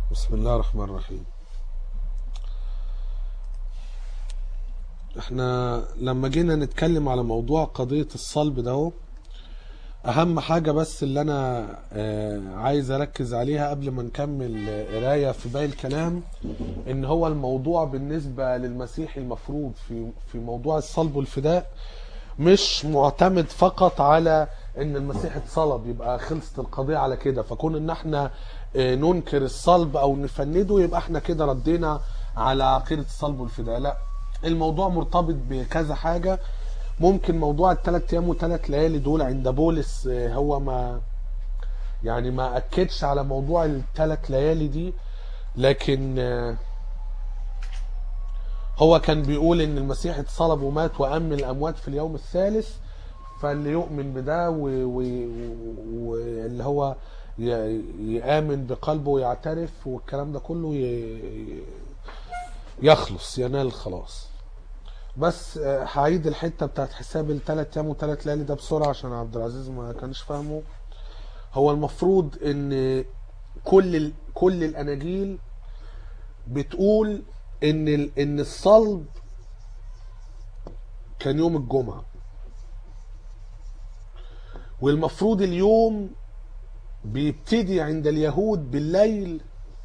بسم الله الرحمن الرحيم احنا لما جينا نتكلم على موضوع قضية الصلب ده هو اهم حاجة بس اللي انا آه، عايز اركز عليها قبل ما نكمل آه، قراية في باقي الكلام ان هو الموضوع بالنسبة للمسيح المفروض في في موضوع الصلب والفداء مش معتمد فقط على ان المسيح اتصلب يبقى خلصت القضية على كده فكون ان احنا آه، ننكر الصلب او نفنده يبقى احنا كده ردينا على عقيدة الصلب والفداء لا الموضوع مرتبط بكذا حاجة ممكن موضوع الثلاث ايام وثلاث ليالي دول عند بولس آه، هو ما يعني ما اكدش على موضوع الثلاث ليالي دي لكن آه، هو كان بيقول ان المسيح اتصلب ومات وقام من الاموات في اليوم الثالث فاللي يؤمن بده واللي و... و... واللي هو ي... يآمن بقلبه ويعترف والكلام ده كله ي... يخلص ينال الخلاص بس آه، هعيد الحته بتاعت حساب الثلاث ايام وثلاث ليالي ده بسرعه عشان عبد العزيز ما كانش فاهمه هو المفروض ان كل ال... كل الاناجيل بتقول ان ال... ان الصلب كان يوم الجمعه والمفروض اليوم بيبتدي عند اليهود بالليل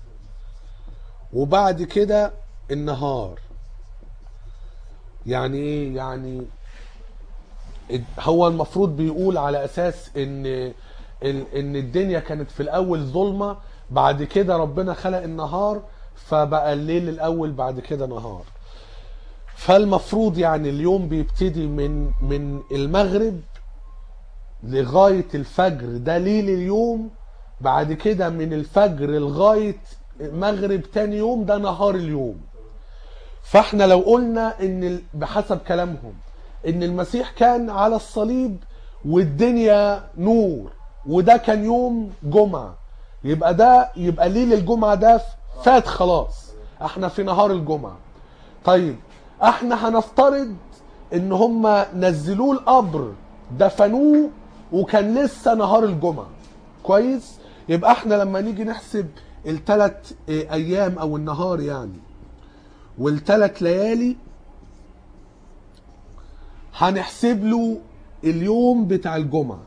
وبعد كده النهار يعني ايه يعني هو المفروض بيقول على اساس ان ال- ان الدنيا كانت في الاول ظلمه بعد كده ربنا خلق النهار فبقى الليل الاول بعد كده نهار فالمفروض يعني اليوم بيبتدي من من المغرب لغايه الفجر ده ليل اليوم بعد كده من الفجر لغايه مغرب تاني يوم ده نهار اليوم فاحنا لو قلنا ان ال- بحسب كلامهم ان المسيح كان على الصليب والدنيا نور وده كان يوم جمعة يبقى ده يبقى ليل الجمعة ده فات خلاص احنا في نهار الجمعة طيب احنا هنفترض ان هم نزلوه القبر دفنوه وكان لسه نهار الجمعة كويس يبقى احنا لما نيجي نحسب الثلاث ايام او النهار يعني والثلاث ليالي هنحسب له اليوم بتاع الجمعة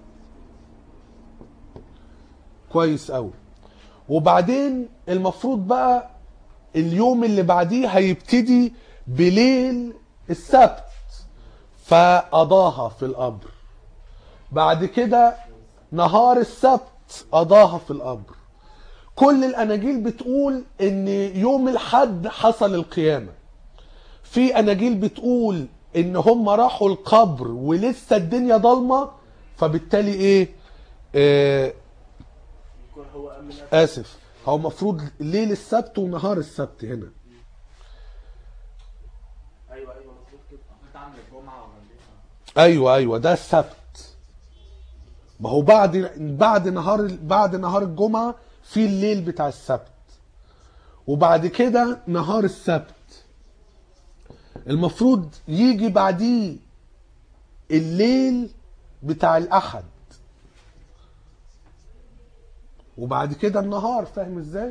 كويس قوي وبعدين المفروض بقى اليوم اللي بعديه هيبتدي بليل السبت فقضاها في القبر بعد كده نهار السبت قضاها في القبر كل الاناجيل بتقول ان يوم الحد حصل القيامه في اناجيل بتقول ان هم راحوا القبر ولسه الدنيا ضلمه فبالتالي ايه آه يكون هو امن نفسه اسف هو المفروض ليل السبت ونهار السبت هنا ايوه ايوه مظبوط كده انت عامل الجمعه ولا ايه؟ ايوه ايوه ده السبت ما هو بعد بعد نهار بعد نهار الجمعه في الليل بتاع السبت وبعد كده نهار السبت المفروض يجي بعديه الليل بتاع الاحد وبعد كده النهار فاهم ازاي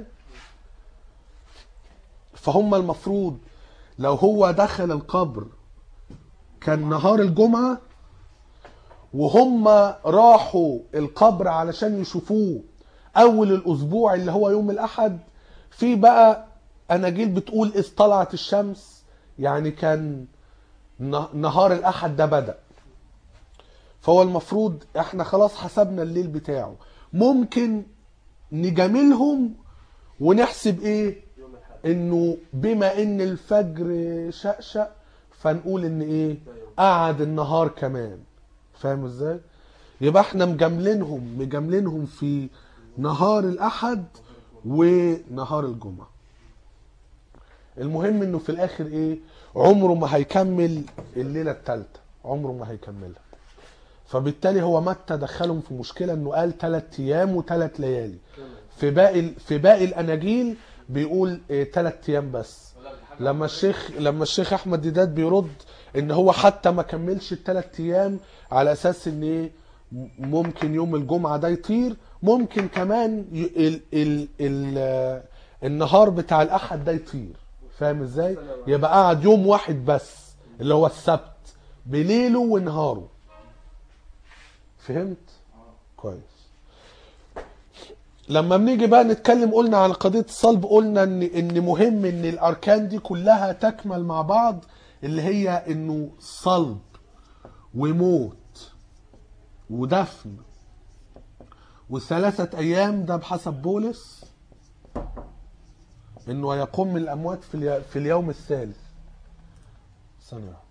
فهم المفروض لو هو دخل القبر كان نهار الجمعة وهم راحوا القبر علشان يشوفوه أول الأسبوع اللي هو يوم الأحد في بقى أناجيل بتقول إذ طلعت الشمس يعني كان نه- نهار الأحد ده بدأ فهو المفروض احنا خلاص حسبنا الليل بتاعه ممكن نجاملهم ونحسب ايه يوم الحد انه بما ان الفجر شقشق فنقول ان ايه قعد النهار كمان فاهم ازاي يبقى احنا مجاملينهم مجاملينهم في نهار الاحد ونهار الجمعه المهم انه في الاخر ايه عمره ما هيكمل الليله الثالثه عمره ما هيكملها فبالتالي هو متى دخلهم في مشكله انه قال ثلاث ايام وثلاث ليالي في باقي في باقي الاناجيل بيقول ثلاث ايام بس لما الشيخ لما الشيخ احمد ديدات بيرد ان هو حتى ما كملش الثلاث ايام على اساس ان ايه م- ممكن يوم الجمعه ده يطير ممكن كمان ي- ال ال ال النهار بتاع الاحد ده يطير فاهم ازاي يبقى قاعد يوم واحد بس اللي هو السبت بليله ونهاره فهمت كويس لما بنيجي بقى نتكلم قلنا على قضيه الصلب قلنا ان ان مهم ان الاركان دي كلها تكمل مع بعض اللي هي انه صلب وموت ودفن وثلاثة أيام ده بحسب بولس إنه يقوم من الأموات في, الي... في اليوم الثالث ثانية واحدة.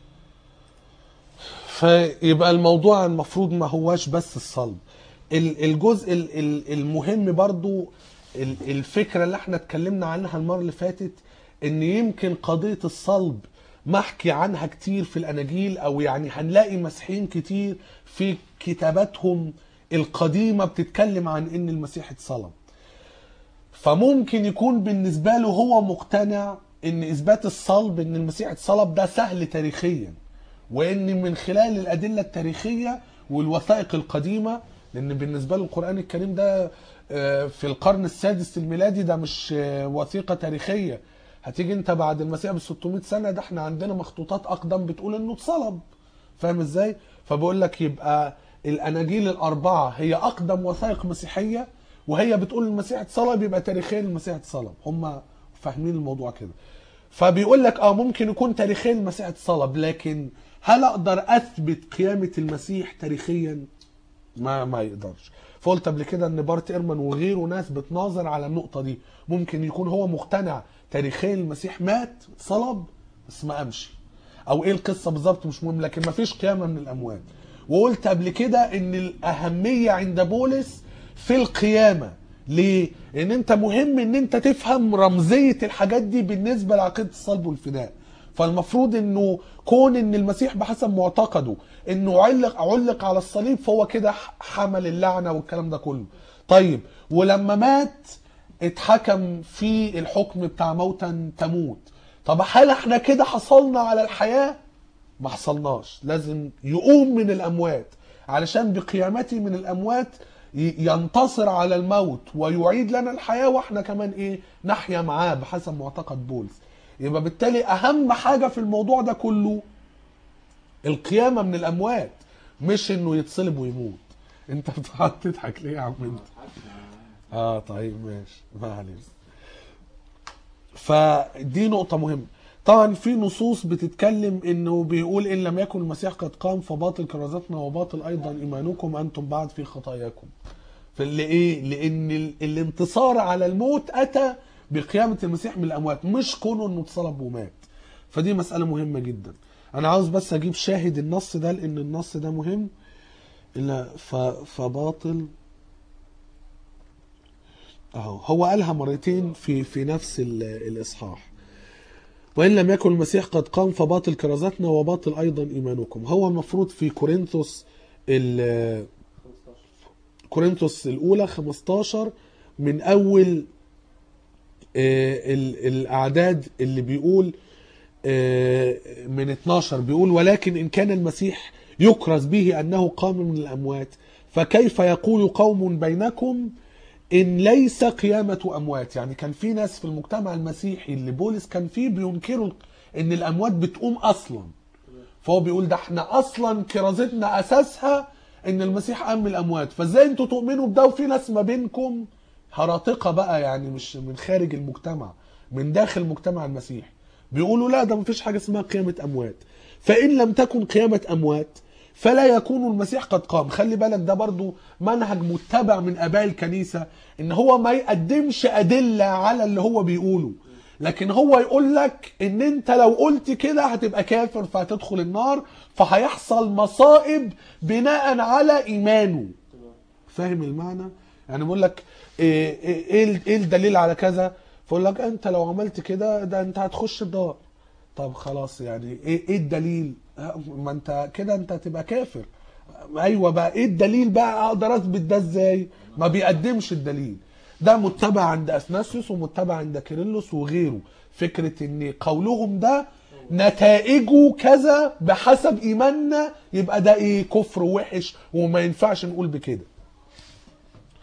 فيبقى الموضوع المفروض ما هواش بس الصلب ال- الجزء ال- ال- المهم برضو ال- الفكرة اللي احنا اتكلمنا عنها المرة اللي فاتت ان يمكن قضية الصلب محكي عنها كتير في الاناجيل او يعني هنلاقي مسيحيين كتير في كتاباتهم القديمة بتتكلم عن ان المسيح اتصلب فممكن يكون بالنسبة له هو مقتنع ان اثبات الصلب ان المسيح اتصلب ده سهل تاريخيا وان من خلال الادله التاريخيه والوثائق القديمه لان بالنسبه له القران الكريم ده آه، في القرن السادس الميلادي ده مش آه، وثيقه تاريخيه هتيجي انت بعد المسيح ب 600 سنه ده احنا عندنا مخطوطات اقدم بتقول انه اتصلب فاهم ازاي فبقول لك يبقى الاناجيل الاربعه هي اقدم وثائق مسيحيه وهي بتقول المسيح اتصلب يبقى تاريخيا المسيح اتصلب هم فاهمين الموضوع كده فبيقول لك اه ممكن يكون تاريخيا المسيح اتصلب لكن هل اقدر اثبت قيامه المسيح تاريخيا ما ما يقدرش فقلت قبل كده ان بارت ايرمان وغيره ناس بتناظر على النقطه دي ممكن يكون هو مقتنع تاريخيا المسيح مات صلب بس ما قامش او ايه القصه بالظبط مش مهم لكن ما فيش قيامه من الاموات وقلت قبل كده ان الاهميه عند بولس في القيامه ليه؟ لان انت مهم ان انت تفهم رمزيه الحاجات دي بالنسبه لعقيده الصلب والفداء فالمفروض انه كون ان المسيح بحسب معتقده انه علق علق على الصليب فهو كده حمل اللعنه والكلام ده كله طيب ولما مات اتحكم في الحكم بتاع موتا تموت طب هل احنا كده حصلنا على الحياه ما حصلناش لازم يقوم من الاموات علشان بقيامته من الاموات ي- ينتصر على الموت ويعيد لنا الحياه واحنا كمان ايه نحيا معاه بحسب معتقد بولس يبقى بالتالي اهم حاجه في الموضوع ده كله القيامه من الاموات مش انه يتصلب ويموت انت بتقعد تضحك ليه يا عم انت اه طيب ماشي ما علينا فدي نقطة مهمة طبعا في نصوص بتتكلم انه بيقول ان لم يكن المسيح قد قام فباطل كرازتنا وباطل ايضا ايمانكم انتم بعد في خطاياكم فلإيه؟ لان ال- الانتصار على الموت اتى بقيامة المسيح من الاموات مش كونه انه اتصلب ومات فدي مسألة مهمة جدا انا عاوز بس اجيب شاهد النص ده لان النص ده مهم الا ف- فباطل اهو هو قالها مرتين في في نفس ال- الاصحاح وان لم يكن المسيح قد قام فباطل كرازتنا وباطل ايضا ايمانكم هو المفروض في كورنثوس ال- 15 كورنثوس الاولى 15 من اول آه، ال- الاعداد اللي بيقول آه، من 12 بيقول ولكن ان كان المسيح يكرز به انه قام من الاموات فكيف يقول قوم بينكم ان ليس قيامه اموات يعني كان في ناس في المجتمع المسيحي اللي بولس كان فيه بينكروا ان الاموات بتقوم اصلا فهو بيقول ده احنا اصلا كرازتنا اساسها ان المسيح قام من الاموات فازاي انتوا تؤمنوا بده وفي ناس ما بينكم هراطقه بقى يعني مش من خارج المجتمع من داخل مجتمع المسيح بيقولوا لا ده مفيش حاجه اسمها قيامه اموات فان لم تكن قيامه اموات فلا يكون المسيح قد قام خلي بالك ده برضو منهج متبع من اباء الكنيسه ان هو ما يقدمش ادله على اللي هو بيقوله لكن هو يقول لك ان انت لو قلت كده هتبقى كافر فهتدخل النار فهيحصل مصائب بناء على ايمانه فاهم المعنى يعني بقول لك ايه ايه إيه ال- إيه الدليل على كذا فيقول لك انت لو عملت كده ده انت هتخش النار طب خلاص يعني ايه ايه الدليل ها، ما انت كده انت هتبقى كافر ايوه بقى ايه الدليل بقى اقدر اثبت ده ازاي ما بيقدمش الدليل ده متبع عند اثناسيوس ومتبع عند كيرلس وغيره فكره ان قولهم ده نتائجه كذا بحسب ايماننا يبقى ده ايه كفر وحش وما ينفعش نقول بكده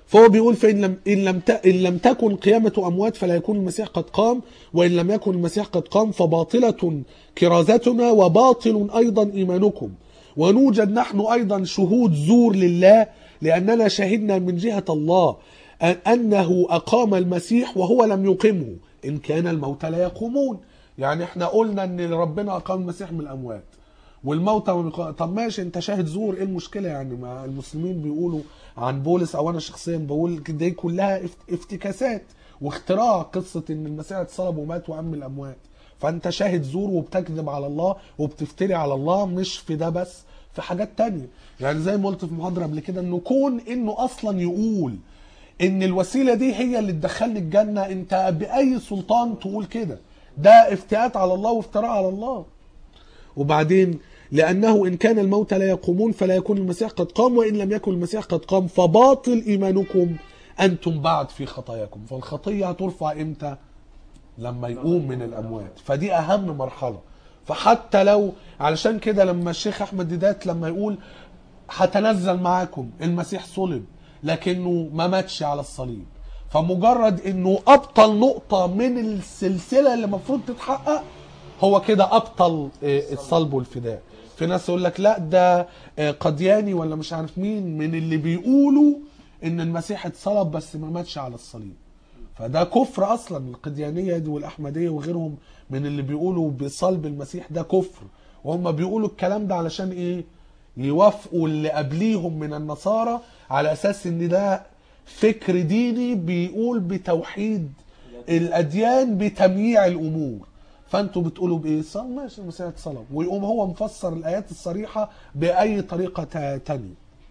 فهو بيقول فإن لم إن لم ت- إن لم تكن قيامة أموات فلا يكون المسيح قد قام وإن لم يكن المسيح قد قام فباطلة كرازتنا وباطل أيضا إيمانكم ونوجد نحن أيضا شهود زور لله لأننا شهدنا من جهة الله أن- أنه أقام المسيح وهو لم يقمه إن كان الموتى لا يقومون يعني احنا قلنا ان ربنا أقام المسيح من الأموات والموتى ما بيقا- طب ماشي انت شاهد زور ايه المشكله يعني ما المسلمين بيقولوا عن بولس او انا شخصيا بقول دي كلها افت- افتكاسات واختراع قصه ان المسيح اتصلب ومات وقام من الاموات فانت شاهد زور وبتكذب على الله وبتفتري على الله مش في ده بس في حاجات تانية يعني زي ما قلت في محاضره قبل كده انه كون انه اصلا يقول ان الوسيله دي هي اللي تدخلني الجنه انت باي سلطان تقول كده ده افتئات على الله وافتراء على الله وبعدين لأنه إن كان الموتى لا يقومون فلا يكون المسيح قد قام وإن لم يكن المسيح قد قام فباطل إيمانكم أنتم بعد في خطاياكم فالخطية هترفع إمتى لما يقوم من الأموات فدي أهم مرحلة فحتى لو علشان كده لما الشيخ أحمد ديدات لما يقول هتنزل معاكم المسيح صلب لكنه ما ماتش على الصليب فمجرد انه ابطل نقطة من السلسلة اللي المفروض تتحقق هو كده ابطل آه، الصلب والفداء في ناس يقول لك لا ده آه، قدياني ولا مش عارف مين من اللي بيقولوا ان المسيح اتصلب بس ما ماتش على الصليب فده كفر اصلا القديانيه دي والاحمديه وغيرهم من اللي بيقولوا بصلب المسيح ده كفر وهم بيقولوا الكلام ده علشان ايه يوافقوا اللي قبليهم من النصارى على اساس ان ده فكر ديني بيقول بتوحيد الاديان بتمييع الامور فانتوا بتقولوا بايه صلب ماشي المسيح اتصلب ويقوم هو مفسر الايات الصريحه باي طريقه تا- تانية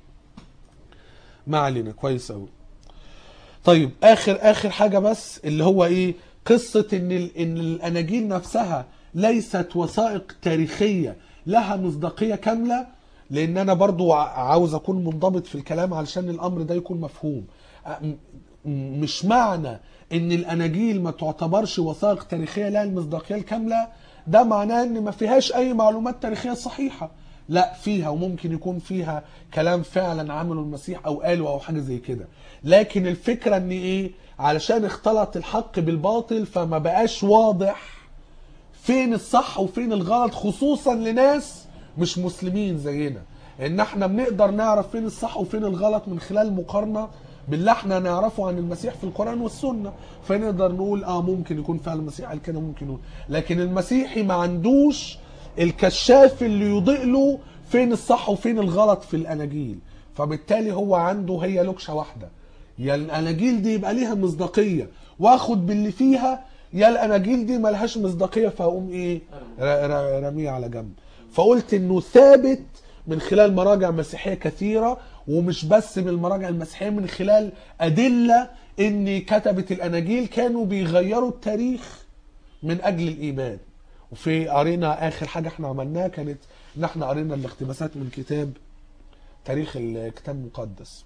ما علينا كويس قوي طيب اخر اخر حاجه بس اللي هو ايه قصه ان ال- ان الاناجيل نفسها ليست وثائق تاريخيه لها مصداقيه كامله لان انا برضو ع- عاوز اكون منضبط في الكلام علشان الامر ده يكون مفهوم أ- م- م- مش معنى ان الاناجيل ما تعتبرش وثائق تاريخيه لها المصداقيه الكامله ده معناه ان ما فيهاش اي معلومات تاريخيه صحيحه لا فيها وممكن يكون فيها كلام فعلا عمله المسيح او قاله او حاجه زي كده لكن الفكره ان ايه علشان اختلط الحق بالباطل فما بقاش واضح فين الصح وفين الغلط خصوصا لناس مش مسلمين زينا ان احنا بنقدر نعرف فين الصح وفين الغلط من خلال مقارنه باللي احنا نعرفه عن المسيح في القران والسنه فنقدر نقول اه ممكن يكون فعلا المسيح قال كده ممكن يقول لكن المسيحي ما عندوش الكشاف اللي يضيء له فين الصح وفين الغلط في الاناجيل فبالتالي هو عنده هي لوكشه واحده يا الاناجيل دي يبقى ليها مصداقيه واخد باللي فيها يا الاناجيل دي ملهاش مصداقيه فاقوم ايه ر- ر- رميه على جنب فقلت انه ثابت من خلال مراجع مسيحيه كثيره ومش بس من المراجع المسيحيه من خلال ادله ان كتبه الاناجيل كانوا بيغيروا التاريخ من اجل الايمان وفي قرينا اخر حاجه احنا عملناها كانت ان احنا قرينا الاقتباسات من كتاب تاريخ الكتاب المقدس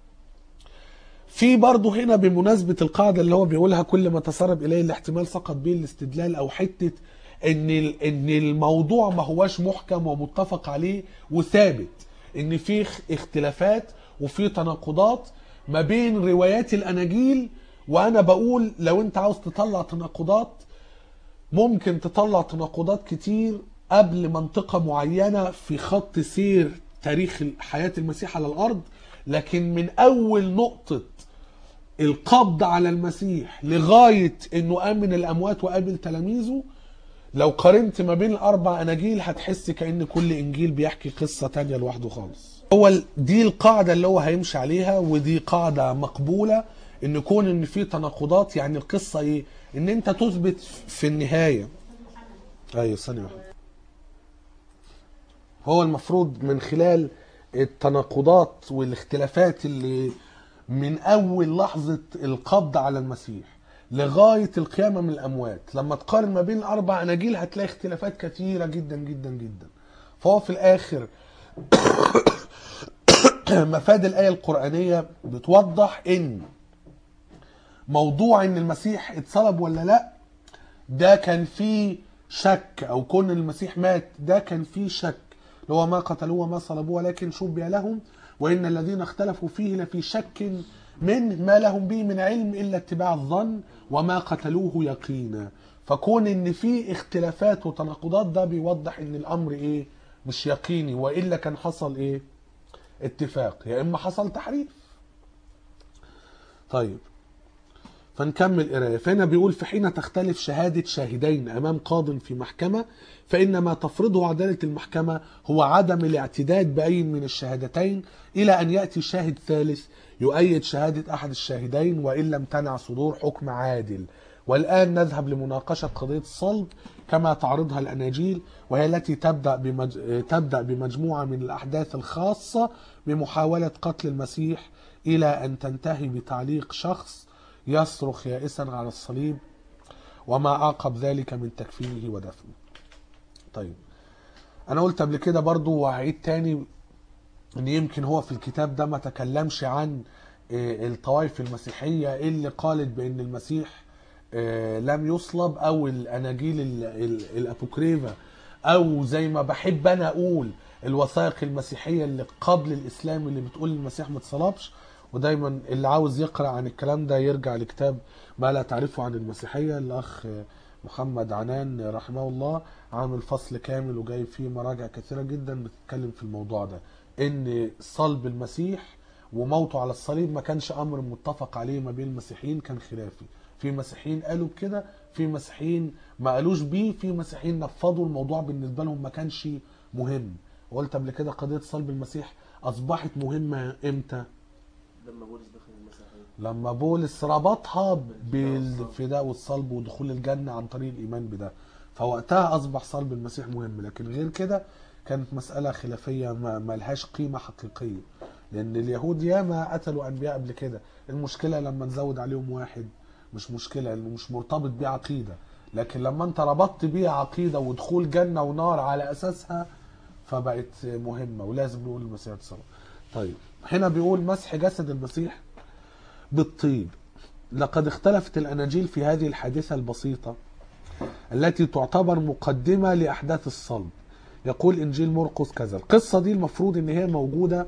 في برضه هنا بمناسبة القاعدة اللي هو بيقولها كل ما تسرب إليه الاحتمال سقط به الاستدلال أو حتة إن ال- إن الموضوع ما هواش محكم ومتفق عليه وثابت إن في اخ- اختلافات وفي تناقضات ما بين روايات الأناجيل وأنا بقول لو أنت عاوز تطلع تناقضات ممكن تطلع تناقضات كتير قبل منطقة معينة في خط سير تاريخ حياة المسيح على الأرض لكن من أول نقطة القبض على المسيح لغاية انه قام من الاموات وقابل تلاميذه لو قارنت ما بين الاربع اناجيل هتحس كأن كل انجيل بيحكي قصة تانية لوحده خالص هو ال- دي القاعدة اللي هو هيمشي عليها ودي قاعدة مقبولة ان كون ان في تناقضات يعني القصة ايه ان انت تثبت في النهاية ايوه ثانية واحدة هو المفروض من خلال التناقضات والاختلافات اللي من اول لحظه القبض على المسيح لغايه القيامه من الاموات لما تقارن ما بين الاربع اناجيل هتلاقي اختلافات كثيره جدا جدا جدا فهو في الاخر مفاد الايه القرانيه بتوضح ان موضوع ان المسيح اتصلب ولا لا ده كان فيه شك او كون المسيح مات ده كان فيه شك اللي هو ما قتلوه وما صلبوه ولكن شبه لهم وان الذين اختلفوا فيه لفي شك من ما لهم به من علم الا اتباع الظن وما قتلوه يقينا فكون ان في اختلافات وتناقضات ده بيوضح ان الامر ايه مش يقيني والا كان حصل ايه اتفاق يا اما حصل تحريف طيب فنكمل قرايه فهنا بيقول في حين تختلف شهاده شاهدين امام قاض في محكمه فان ما تفرضه عداله المحكمه هو عدم الاعتداد باي من الشهادتين الى ان ياتي شاهد ثالث يؤيد شهاده احد الشاهدين وان لم تنع صدور حكم عادل والان نذهب لمناقشه قضيه الصلب كما تعرضها الاناجيل وهي التي تبدا بمج... تبدا بمجموعه من الاحداث الخاصه بمحاوله قتل المسيح الى ان تنتهي بتعليق شخص يصرخ يائسا على الصليب وما عقب ذلك من تكفينه ودفنه طيب انا قلت قبل كده برضو وهعيد تاني ان يمكن هو في الكتاب ده ما تكلمش عن آه، الطوائف المسيحية اللي قالت بان المسيح آه، لم يصلب او الاناجيل ال- ال- الابوكريفا او زي ما بحب انا اقول الوثائق المسيحية اللي قبل الاسلام اللي بتقول المسيح ما اتصلبش ودايما اللي عاوز يقرا عن الكلام ده يرجع لكتاب ما لا تعرفه عن المسيحيه الاخ محمد عنان رحمه الله عامل فصل كامل وجايب فيه مراجع كثيره جدا بتتكلم في الموضوع ده ان صلب المسيح وموته على الصليب ما كانش امر متفق عليه ما بين المسيحيين كان خلافي في مسيحيين قالوا بكده في مسيحيين ما قالوش بيه في مسيحيين نفضوا الموضوع بالنسبه لهم ما كانش مهم وقلت قبل كده قضيه صلب المسيح اصبحت مهمه امتى لما بولس دخل المسيحية لما بولس ربطها بالفداء والصلب ودخول الجنة عن طريق الإيمان بده فوقتها أصبح صلب المسيح مهم لكن غير كده كانت مسألة خلافية ما ما لهاش قيمة حقيقية لأن اليهود ياما قتلوا أنبياء قبل كده المشكلة لما نزود عليهم واحد مش مشكلة لأنه مش مرتبط بيه عقيدة لكن لما أنت ربطت بيه عقيدة ودخول جنة ونار على أساسها فبقت مهمة ولازم نقول المسيح اتصلب طيب هنا بيقول مسح جسد المسيح بالطيب لقد اختلفت الأناجيل في هذه الحادثة البسيطة التي تعتبر مقدمة لأحداث الصلب يقول إنجيل مرقس كذا القصة دي المفروض إن هي موجودة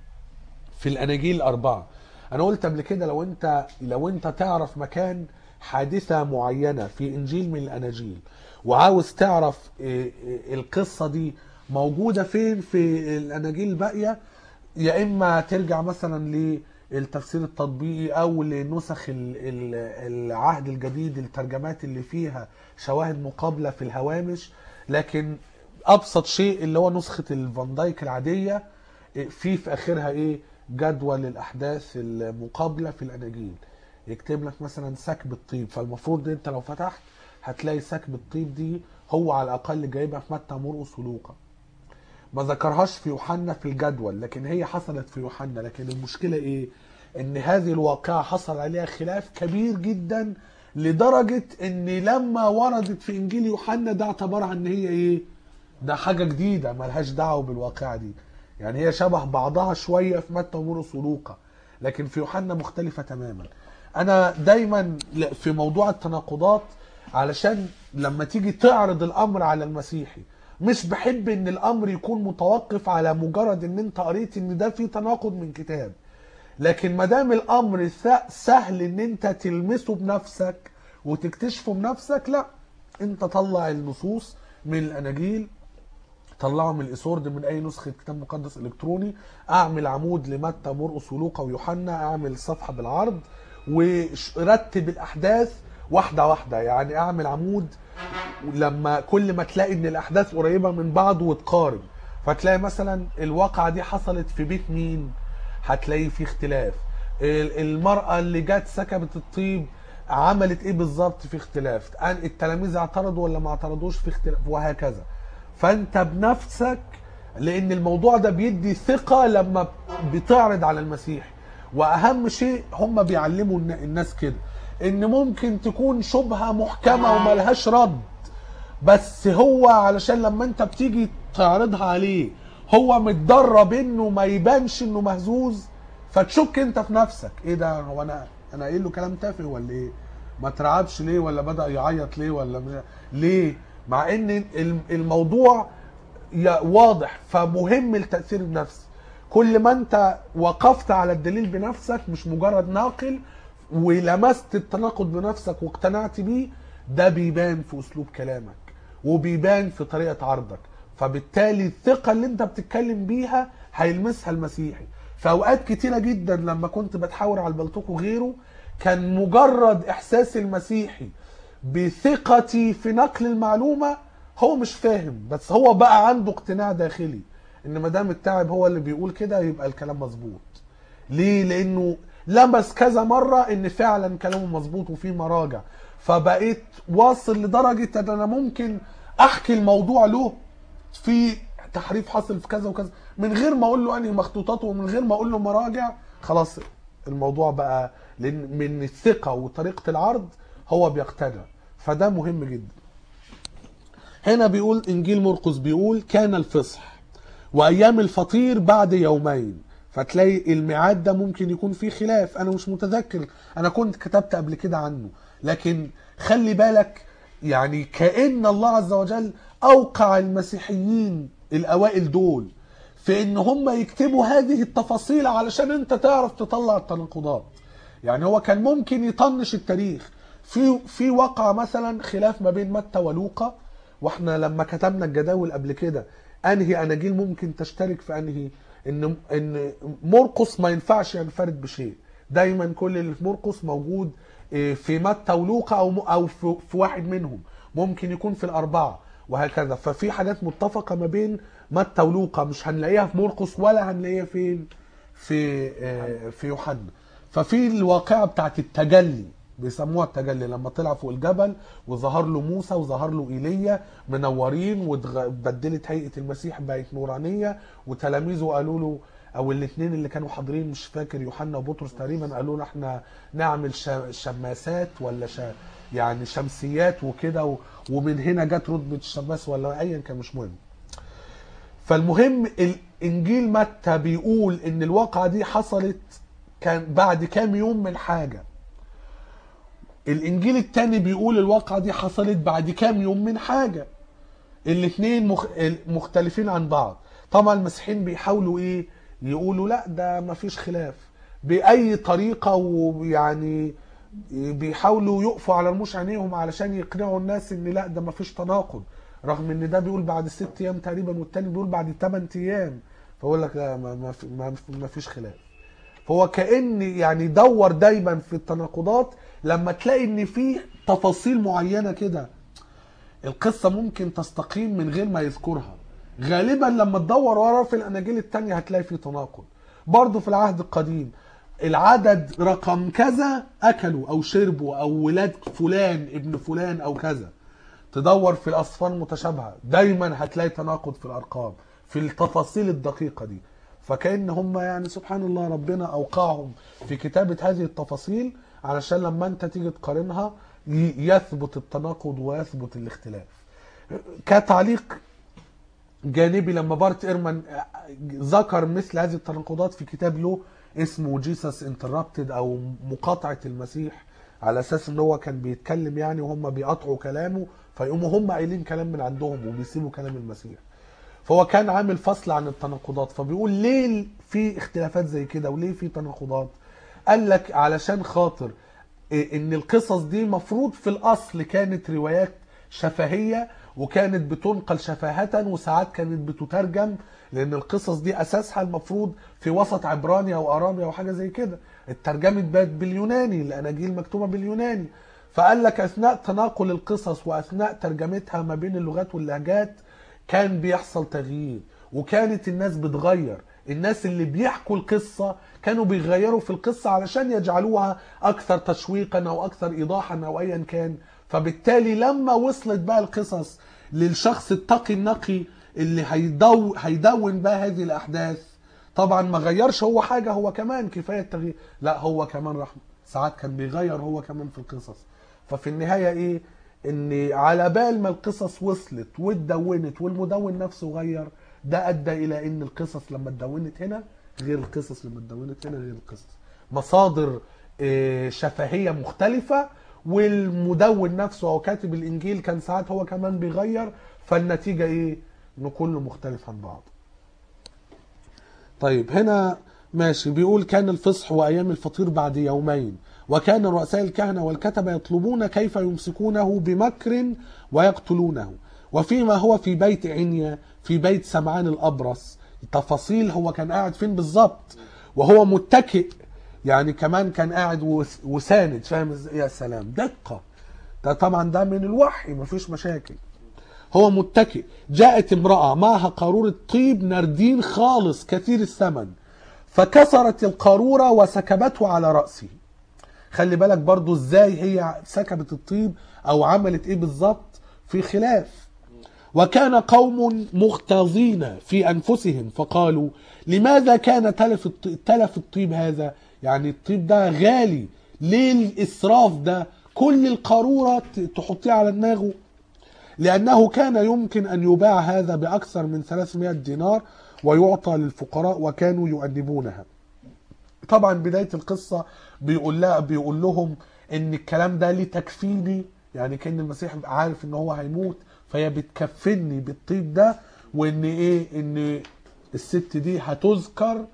في الأناجيل الأربعة أنا قلت قبل كده لو أنت لو أنت تعرف مكان حادثة معينة في إنجيل من الأناجيل وعاوز تعرف إيه، إيه، القصة دي موجودة فين في الأناجيل الباقية يا إما ترجع مثلا للتفسير التطبيقي أو لنسخ ال- ال- العهد الجديد الترجمات اللي فيها شواهد مقابلة في الهوامش لكن أبسط شيء اللي هو نسخة الفان دايك العادية في في اخرها ايه جدول الاحداث المقابله في الاناجيل يكتب لك مثلا سكب الطيب فالمفروض انت لو فتحت هتلاقي سكب الطيب دي هو على الاقل جايبها في متى مرقس ولوقا ما ذكرهاش في يوحنا في الجدول لكن هي حصلت في يوحنا لكن المشكله ايه ان هذه الواقعه حصل عليها خلاف كبير جدا لدرجه ان لما وردت في انجيل يوحنا ده اعتبرها ان هي ايه ده حاجه جديده ملهاش دعوه بالواقعه دي يعني هي شبه بعضها شويه في متى ومرقس ولوقا لكن في يوحنا مختلفه تماما انا دايما ل- في موضوع التناقضات علشان لما تيجي تعرض الامر على المسيحي مش بحب ان الامر يكون متوقف على مجرد ان انت قريت ان ده في تناقض من كتاب لكن ما دام الامر س- سهل ان انت تلمسه بنفسك وتكتشفه بنفسك لا انت طلع النصوص من الاناجيل طلعه من الاسورد من اي نسخه كتاب مقدس الكتروني اعمل عمود لمتى مرقس ولوقا ويوحنا اعمل صفحه بالعرض ورتب الاحداث واحده واحده يعني اعمل عمود لما كل ما تلاقي ان الاحداث قريبه من بعض وتقارن فتلاقي مثلا الواقعه دي حصلت في بيت مين هتلاقي فيه اختلاف ال- المراه اللي جت سكبت الطيب عملت ايه بالظبط في اختلاف أن- التلاميذ اعترضوا ولا ما اعترضوش في اختلاف وهكذا فانت بنفسك لان الموضوع ده بيدي ثقه لما بتعرض على المسيح واهم شيء هم بيعلموا الن- الناس كده ان ممكن تكون شبهه محكمه وملهاش رد بس هو علشان لما انت بتيجي تعرضها عليه هو متدرب انه ما يبانش انه مهزوز فتشك انت في نفسك ايه ده هو انا انا قايل له كلام تافه ولا ايه ما ترعبش ليه ولا بدا يعيط ليه ولا مش... ليه مع ان ال- الموضوع يا- واضح فمهم التاثير النفسي كل ما انت وقفت على الدليل بنفسك مش مجرد ناقل ولمست التناقض بنفسك واقتنعت بيه ده بيبان في اسلوب كلامك وبيبان في طريقه عرضك فبالتالي الثقه اللي انت بتتكلم بيها هيلمسها المسيحي في اوقات كتيره جدا لما كنت بتحاور على البلطوك وغيره كان مجرد احساس المسيحي بثقتي في نقل المعلومه هو مش فاهم بس هو بقى عنده اقتناع داخلي ان ما دام التعب هو اللي بيقول كده يبقى الكلام مظبوط ليه لانه لمس كذا مره ان فعلا كلامه مظبوط وفيه مراجع فبقيت واصل لدرجه ان انا ممكن احكي الموضوع له في تحريف حصل في كذا وكذا من غير ما اقول له انهي مخطوطاته ومن غير ما اقول له مراجع خلاص الموضوع بقى لان من الثقه وطريقه العرض هو بيقتنع فده مهم جدا هنا بيقول انجيل مرقس بيقول كان الفصح وايام الفطير بعد يومين فتلاقي الميعاد ده ممكن يكون فيه خلاف انا مش متذكر انا كنت كتبت قبل كده عنه لكن خلي بالك يعني كأن الله عز وجل اوقع المسيحيين الاوائل دول في ان هم يكتبوا هذه التفاصيل علشان انت تعرف تطلع التناقضات يعني هو كان ممكن يطنش التاريخ في في وقع مثلا خلاف ما بين متى ولوقا واحنا لما كتبنا الجداول قبل كده انهي اناجيل ممكن تشترك في انهي ان ان مرقس ما ينفعش ينفرد بشيء دايما كل اللي في مرقس موجود إيه، في متى ولوقا او او في في واحد منهم ممكن يكون في الاربعه وهكذا ففي حاجات متفقه ما بين متى ولوقا مش هنلاقيها في مرقس ولا هنلاقيها فين في آه، في يوحنا ففي الواقعه بتاعت التجلي بيسموها التجلي لما طلع فوق الجبل وظهر له موسى وظهر له ايليا منورين واتبدلت هيئه المسيح بقت نورانيه وتلاميذه قالوا له او الاثنين اللي كانوا حاضرين مش فاكر يوحنا وبطرس تقريبا قالوا له احنا نعمل ش- شماسات ولا ش... يعني شمسيات وكده و... ومن هنا جت رتبه الشماس ولا ايا كان مش مهم فالمهم الانجيل متى بيقول ان الواقعه دي حصلت كان بعد كام يوم من حاجه الانجيل التاني بيقول الواقعه دي حصلت بعد كام يوم من حاجه الاثنين مخ... مختلفين عن بعض طبعا المسيحيين بيحاولوا ايه يقولوا لا ده مفيش خلاف باي طريقه ويعني بيحاولوا يقفوا على رموش عينيهم علشان يقنعوا الناس ان لا ده مفيش تناقض رغم ان ده بيقول بعد ست ايام تقريبا والتاني بيقول بعد 8 ايام فاقول لك لا ما, ما, في- ما, ما فيش خلاف فهو كان يعني دور دايما في التناقضات لما تلاقي ان في تفاصيل معينه كده القصه ممكن تستقيم من غير ما يذكرها غالبا لما تدور ورا في الاناجيل التانية هتلاقي في تناقض برضه في العهد القديم العدد رقم كذا اكلوا او شربوا او ولاد فلان ابن فلان او كذا تدور في الاصفار المتشابهه دايما هتلاقي تناقض في الارقام في التفاصيل الدقيقه دي فكأن هم يعني سبحان الله ربنا اوقعهم في كتابه هذه التفاصيل علشان لما انت تيجي تقارنها ي- يثبت التناقض ويثبت الاختلاف كتعليق جانبي لما بارت ايرمان ذكر مثل هذه التناقضات في كتاب له اسمه جيسس انتربتد او مقاطعه المسيح على اساس ان هو كان بيتكلم يعني وهم بيقاطعوا كلامه فيقوموا هم قايلين كلام من عندهم وبيسيبوا كلام المسيح فهو كان عامل فصل عن التناقضات فبيقول ليه في اختلافات زي كده وليه في تناقضات قال لك علشان خاطر إيه ان القصص دي مفروض في الاصل كانت روايات شفهيه وكانت بتنقل شفاهة وساعات كانت بتترجم لان القصص دي اساسها المفروض في وسط عبراني او ارامي او حاجه زي كده اترجمت بقت باليوناني الاناجيل مكتوبه باليوناني فقال لك اثناء تناقل القصص واثناء ترجمتها ما بين اللغات واللهجات كان بيحصل تغيير وكانت الناس بتغير الناس اللي بيحكوا القصة كانوا بيغيروا في القصة علشان يجعلوها أكثر تشويقا أو أكثر إيضاحا أو أيا كان فبالتالي لما وصلت بقى القصص للشخص التقي النقي اللي هيدو هيدون بقى هذه الأحداث طبعا ما غيرش هو حاجة هو كمان كفاية التغيير لا هو كمان راح ساعات كان بيغير هو كمان في القصص ففي النهاية ايه ان على بال ما القصص وصلت واتدونت والمدون نفسه غير ده ادى الى ان القصص لما اتدونت هنا غير القصص لما اتدونت هنا غير القصص مصادر آه، شفهية مختلفة والمدون نفسه او كاتب الانجيل كان ساعات هو كمان بيغير فالنتيجة ايه انه كله مختلف عن بعض طيب هنا ماشي بيقول كان الفصح وايام الفطير بعد يومين وكان رؤساء الكهنه والكتبه يطلبون كيف يمسكونه بمكر ويقتلونه وفيما هو في بيت عنيا في بيت سمعان الابرص تفاصيل هو كان قاعد فين بالظبط وهو متكئ يعني كمان كان قاعد وس- وساند فاهم ازاي يا سلام دقه ده طبعا ده من الوحي مفيش مشاكل هو متكئ جاءت امرأة معها قارورة طيب نردين خالص كثير الثمن فكسرت القارورة وسكبته على رأسه خلي بالك برضو ازاي هي سكبت الطيب او عملت ايه بالظبط في خلاف وكان قوم مغتاظين في انفسهم فقالوا لماذا كان تلف الط- تلف الطيب هذا يعني الطيب ده غالي ليه الاسراف ده كل القاروره ت- تحطيه على دماغه لأنه كان يمكن أن يباع هذا بأكثر من 300 دينار ويعطى للفقراء وكانوا يؤدبونها طبعا بداية القصة بيقول لها بيقول لهم ان الكلام ده ليه تكفيني يعني كان المسيح عارف ان هو هيموت فهي بتكفني بالطيب ده وان ايه ان الست دي هتذكر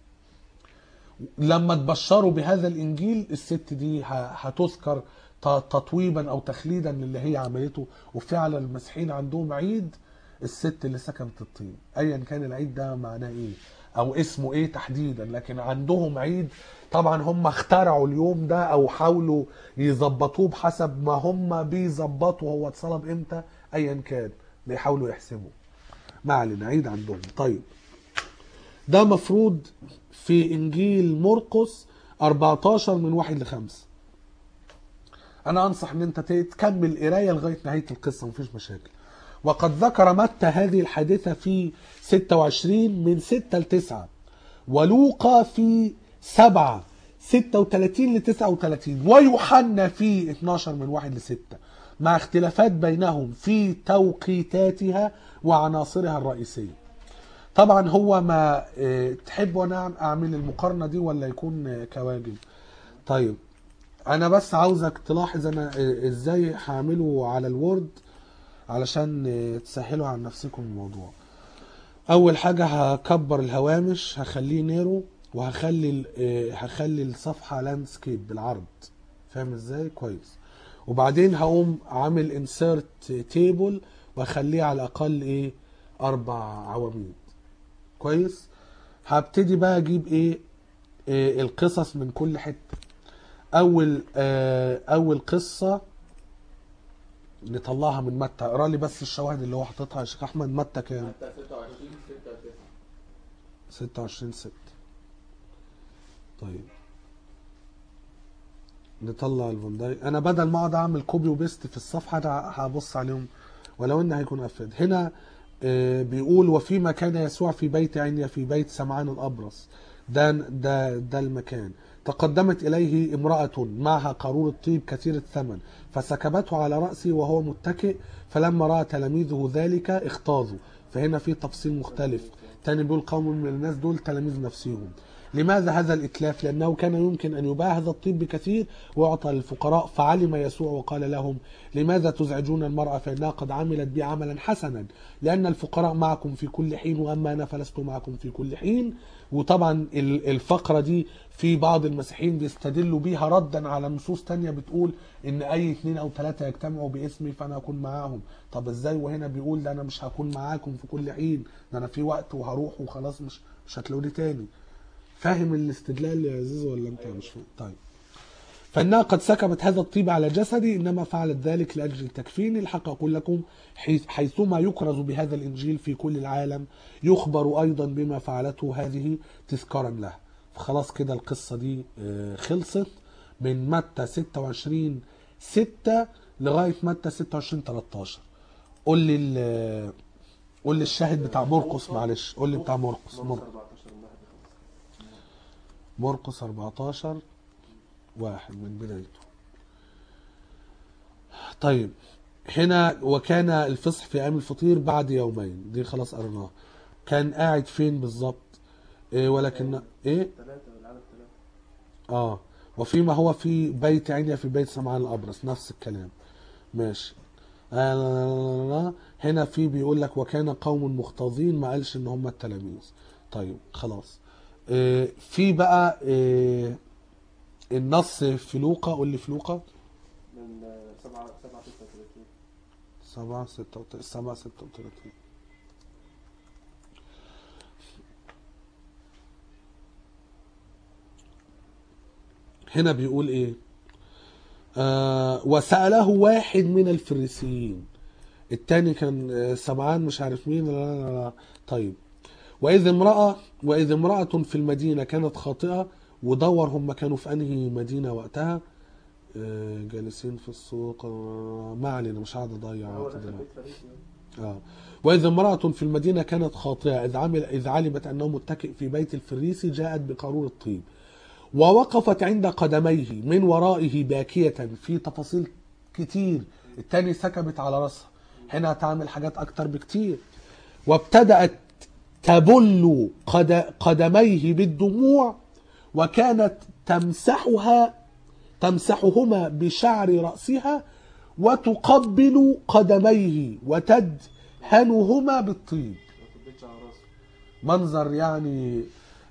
لما تبشروا بهذا الانجيل الست دي ه- هتذكر ت- تطويبا او تخليدا للي هي عملته وفعلا المسيحيين عندهم عيد الست اللي سكبت الطين ايا كان العيد ده معناه ايه او اسمه ايه تحديدا لكن عندهم عيد طبعا هم اخترعوا اليوم ده او حاولوا يظبطوه بحسب ما هم بيظبطوا هو اتصلب امتى ايا كان بيحاولوا يحسبوا ما علينا عيد عندهم طيب ده مفروض في انجيل مرقس 14 من 1 ل 5 انا انصح ان انت تكمل قرايه لغايه نهايه القصه مفيش مشاكل وقد ذكر متى هذه الحادثه في 26 من 6 ل 9 ولوقا في 7 36 ل 39 ويوحنا في 12 من 1 ل 6 مع اختلافات بينهم في توقيتاتها وعناصرها الرئيسيه طبعا هو ما آه، تحب وانا اعمل المقارنه دي ولا يكون آه، كواجب طيب انا بس عاوزك تلاحظ انا آه، ازاي هعمله على الوورد علشان آه، تسهلوا عن نفسكم الموضوع اول حاجه هكبر الهوامش هخليه نيرو وهخلي ال- آه، هخلي الصفحه لاندسكيب بالعرض فاهم ازاي كويس وبعدين هقوم عامل انسيرت تيبل واخليه على الاقل ايه اربع عواميد كويس هبتدي بقى اجيب ايه, إيه القصص من كل حته اول آه اول قصه نطلعها من متى اقرا لي بس الشواهد اللي هو حاططها يا شيخ احمد متى كام حتى 26 6 9 26 6 طيب نطلع الفان دايك انا بدل ما اقعد اعمل كوبي وبيست في الصفحه ده هبص عليهم ولو ان هيكون افيد هنا آه، بيقول وفيما كان يسوع في بيت عنيا في بيت سمعان الابرص ده ده ده المكان تقدمت اليه امراه معها قارورة طيب كثير الثمن فسكبته على راسه وهو متكئ فلما راى تلاميذه ذلك اختاظوا فهنا في تفصيل مختلف تاني بيقول قوم من الناس دول تلاميذ نفسهم لماذا هذا الإتلاف؟ لأنه كان يمكن أن يباع هذا الطيب بكثير ويعطى للفقراء فعلم يسوع وقال لهم لماذا تزعجون المرأة فإنها قد عملت بي عملا حسنا لأن الفقراء معكم في كل حين وأما أنا فلست معكم في كل حين وطبعا ال- الفقرة دي في بعض المسيحيين بيستدلوا بيها ردا على نصوص تانية بتقول ان اي اتنين او تلاتة يجتمعوا باسمي فانا اكون معاهم طب ازاي وهنا بيقول ده انا مش هكون معاكم في كل حين ده انا في وقت وهروح وخلاص مش مش هتلاقوني تاني فاهم الاستدلال يا عزيز ولا انت مش فاهم طيب فإنها قد سكبت هذا الطيب على جسدي إنما فعلت ذلك لأجل تكفيني الحق أقول لكم حيث- حيثما يكرز بهذا الإنجيل في كل العالم يخبر أيضا بما فعلته هذه تذكارا له فخلاص كده القصة دي آه، خلصت من متى 26 6 لغاية متى 26 13 قول لي ال- قول لي الشاهد بتاع مرقس معلش قول لي بتاع مرقس مرقس 14 من 1 ل 5 مرقس 14 واحد من بدايته طيب هنا وكان الفصح في ايام الفطير بعد يومين دي خلاص قريناها كان قاعد فين بالظبط إيه ولكن ايه 3 والعدد 3 اه وفيما هو في بيت عنيا في بيت سمعان الابرص نفس الكلام ماشي آه هنا في بيقول لك وكان قوم مختاظين ما قالش ان هم التلاميذ طيب خلاص آه، في بقى آه، النص في لوقا قول لي في لوقا من آه، سبعة سبعة ستة وثلاثين سبعة ستة وت- سبعة ستة وتلاتين هنا بيقول ايه آه وسأله واحد من الفريسيين التاني كان آه، سمعان مش عارف مين لا لا لا لا. طيب وإذ امرأة وإذ امرأة في المدينة كانت خاطئة ودور هم كانوا في أنهي مدينة وقتها آه، جالسين في السوق آه، ما علينا مش قاعد أضيع هو وقت دخل دلوقتي بيت فريسي آه. وإذ امرأة في المدينة كانت خاطئة إذ, عمل إذ علمت أنه متكئ في بيت الفريسي جاءت بقارورة طيب ووقفت عند قدميه من ورائه باكية في تفاصيل كتير التاني سكبت على راسها هنا هتعمل حاجات أكتر بكتير وابتدأت تبل قد قدميه بالدموع وكانت تمسحها تمسحهما بشعر رأسها وتقبل قدميه وتدهنهما بالطيب ما تبيتش على راسه منظر يعني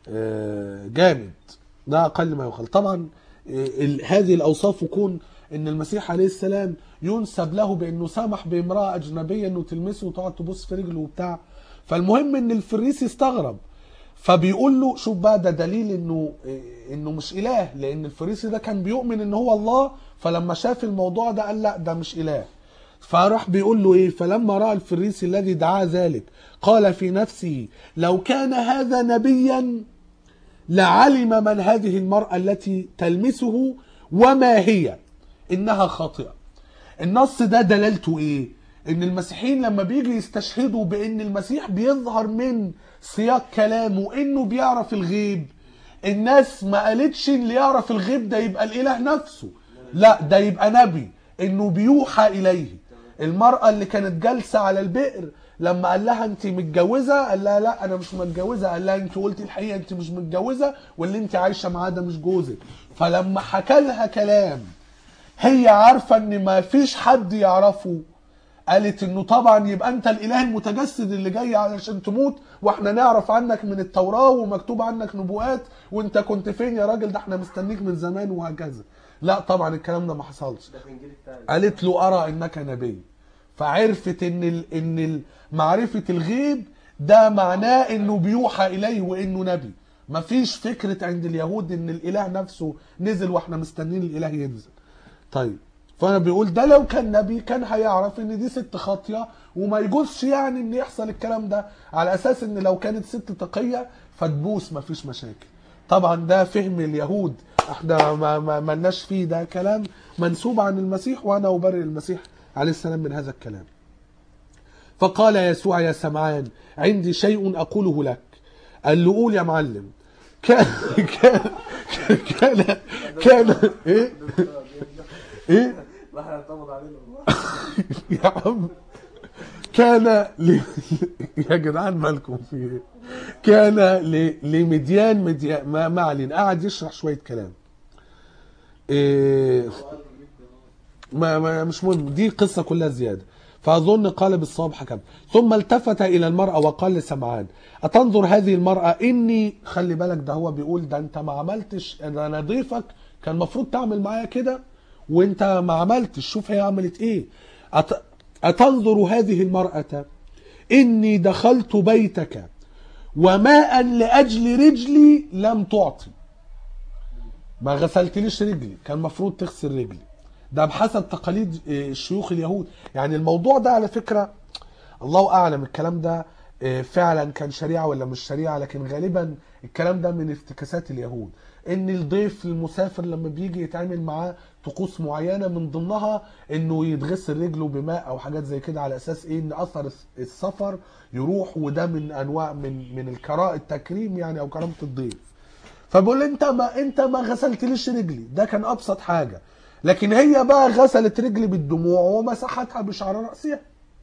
آه، جامد ده اقل ما يقال طبعا آه، ال- هذه الاوصاف يكون ان المسيح عليه السلام ينسب له بانه سمح بامراه اجنبيه انه تلمسه وتقعد تبص في رجله وبتاع فالمهم ان الفريسي استغرب فبيقول له شوف بقى ده دليل انه آه، انه مش اله لان الفريسي ده كان بيؤمن ان هو الله فلما شاف الموضوع ده قال لا ده مش اله فراح بيقول له ايه فلما راى الفريسي الذي دعاه ذلك قال في نفسه لو كان هذا نبيا لعلم من هذه المراه التي تلمسه وما هي انها خاطئه النص ده دلالته ايه ان المسيحيين لما بيجي يستشهدوا بان المسيح بيظهر من سياق كلامه انه بيعرف الغيب الناس ما قالتش اللي يعرف الغيب ده يبقى الاله نفسه لا ده يبقى نبي انه بيوحى اليه المرأة اللي كانت جالسة على البئر لما قال لها انت متجوزة قال لها لا انا مش متجوزة قال لها انت قلتي الحقيقة انت مش متجوزة واللي انت عايشة معاه ده مش جوزك فلما حكى لها كلام هي عارفة ان ما فيش حد يعرفه قالت انه طبعا يبقى انت الاله المتجسد اللي جاي علشان تموت واحنا نعرف عنك من التوراة ومكتوب عنك نبوءات وانت كنت فين يا راجل ده احنا مستنيك من زمان وهكذا لا طبعا الكلام ده ما حصلش ده في انجيل التاني قالت له ارى انك نبي فعرفت ان ال... ان ال- معرفه الغيب ده معناه انه بيوحى اليه وانه نبي مفيش فكره عند اليهود ان الاله نفسه نزل واحنا مستنيين الاله ينزل طيب فانا بيقول ده لو كان نبي كان هيعرف ان دي ست خاطيه وما يجوزش يعني ان يحصل الكلام ده على اساس ان لو كانت ست تقيه فتبوس مفيش مشاكل طبعا ده فهم اليهود احنا ما ما ملناش فيه ده كلام منسوب عن المسيح وانا ابرئ المسيح عليه السلام من هذا الكلام فقال يسوع يا سمعان عندي شيء اقوله لك قال له قول يا معلم كان كان كان كان ايه ايه راح يعتمد علينا يا عم كان ل... يا جدعان مالكم في ايه؟ كان ل... لمديان مديان ما, ما علينا قاعد يشرح شويه كلام إيه... ما, ما مش مهم دي قصه كلها زياده فاظن قال بالصواب حكم ثم التفت الى المراه وقال لسمعان اتنظر هذه المراه اني خلي بالك ده هو بيقول ده انت ما عملتش انا ضيفك كان المفروض تعمل معايا كده وانت ما عملتش شوف هي عملت ايه أت... أتنظر هذه المرأة إني دخلت بيتك وماء لأجل رجلي لم تعطي ما غسلتليش رجلي كان المفروض تغسل رجلي ده بحسب تقاليد آه، شيوخ اليهود يعني الموضوع ده على فكرة الله أعلم الكلام ده آه، فعلا كان شريعة ولا مش شريعة لكن غالبا الكلام ده من افتكاسات اليهود ان الضيف المسافر لما بيجي يتعامل معاه طقوس معينة من ضمنها انه يتغسل رجله بماء او حاجات زي كده على اساس ايه ان اثر السفر يروح وده من انواع من من الكراء التكريم يعني او كرامة الضيف فبقول انت ما انت ما غسلتليش رجلي ده كان ابسط حاجة لكن هي بقى غسلت رجلي بالدموع ومسحتها بشعر رأسها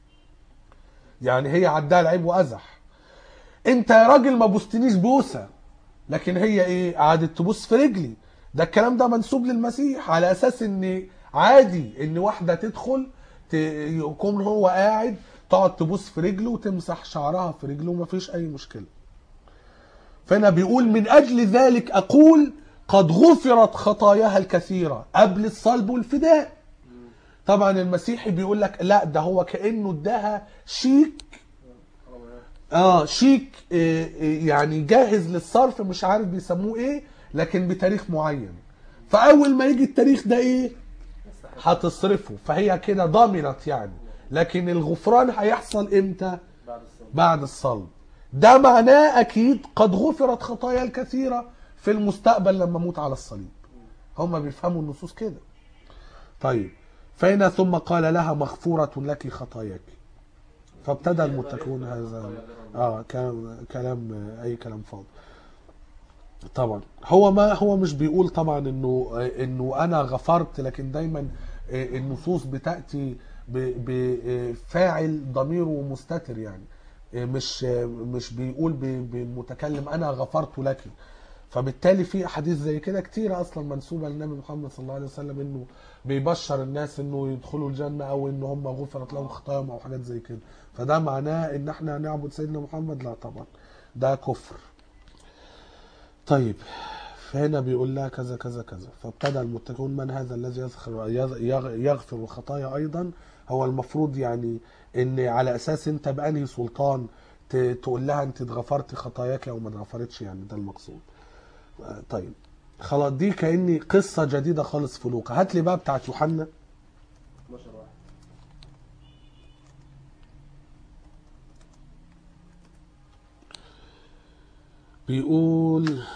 يعني هي عدها العيب وازح انت يا راجل ما بوستنيش بوسه لكن هي ايه قعدت تبص في رجلي ده الكلام ده منسوب للمسيح على اساس ان عادي ان واحده تدخل ت- يكون هو قاعد تقعد تبص في رجله وتمسح شعرها في رجله ومفيش اي مشكله فهنا بيقول من اجل ذلك اقول قد غفرت خطاياها الكثيره قبل الصلب والفداء طبعا المسيحي بيقول لك لا ده هو كانه اداها شيك اه شيك آه، آه، يعني جاهز للصرف مش عارف بيسموه ايه لكن بتاريخ معين فاول ما يجي التاريخ ده ايه هتصرفه فهي كده ضمنت يعني لكن الغفران هيحصل امتى بعد الصلاة بعد الصلب ده معناه اكيد قد غفرت خطايا الكثيره في المستقبل لما اموت على الصليب هم بيفهموا النصوص كده طيب فهنا ثم قال لها مغفوره لك خطاياك فابتدى المتقون هذا اه كلام كلام اي كلام فاضي طبعا هو ما هو مش بيقول طبعا انه انه انا غفرت لكن دايما النصوص بتاتي ب- بفاعل ضميره مستتر يعني مش مش بيقول ب- بالمتكلم انا غفرت لك فبالتالي في احاديث زي كده كتيره اصلا منسوبه للنبي محمد صلى الله عليه وسلم انه بيبشر الناس انه يدخلوا الجنه او ان هم غفرت لهم خطاياهم او حاجات زي كده فده معناه ان احنا نعبد سيدنا محمد لا طبعا ده كفر طيب فهنا بيقول لها كذا كذا كذا فابتدى المتقون من هذا الذي يغفر يغ- يغفر الخطايا ايضا هو المفروض يعني ان على اساس انت بانهي سلطان ت- تقول لها انت اتغفرت خطاياك او ما اتغفرتش يعني ده المقصود آه، طيب خلاص دي كاني قصه جديده خالص في لوقا هات لي بقى بتاعت يوحنا 12 واحد بيقول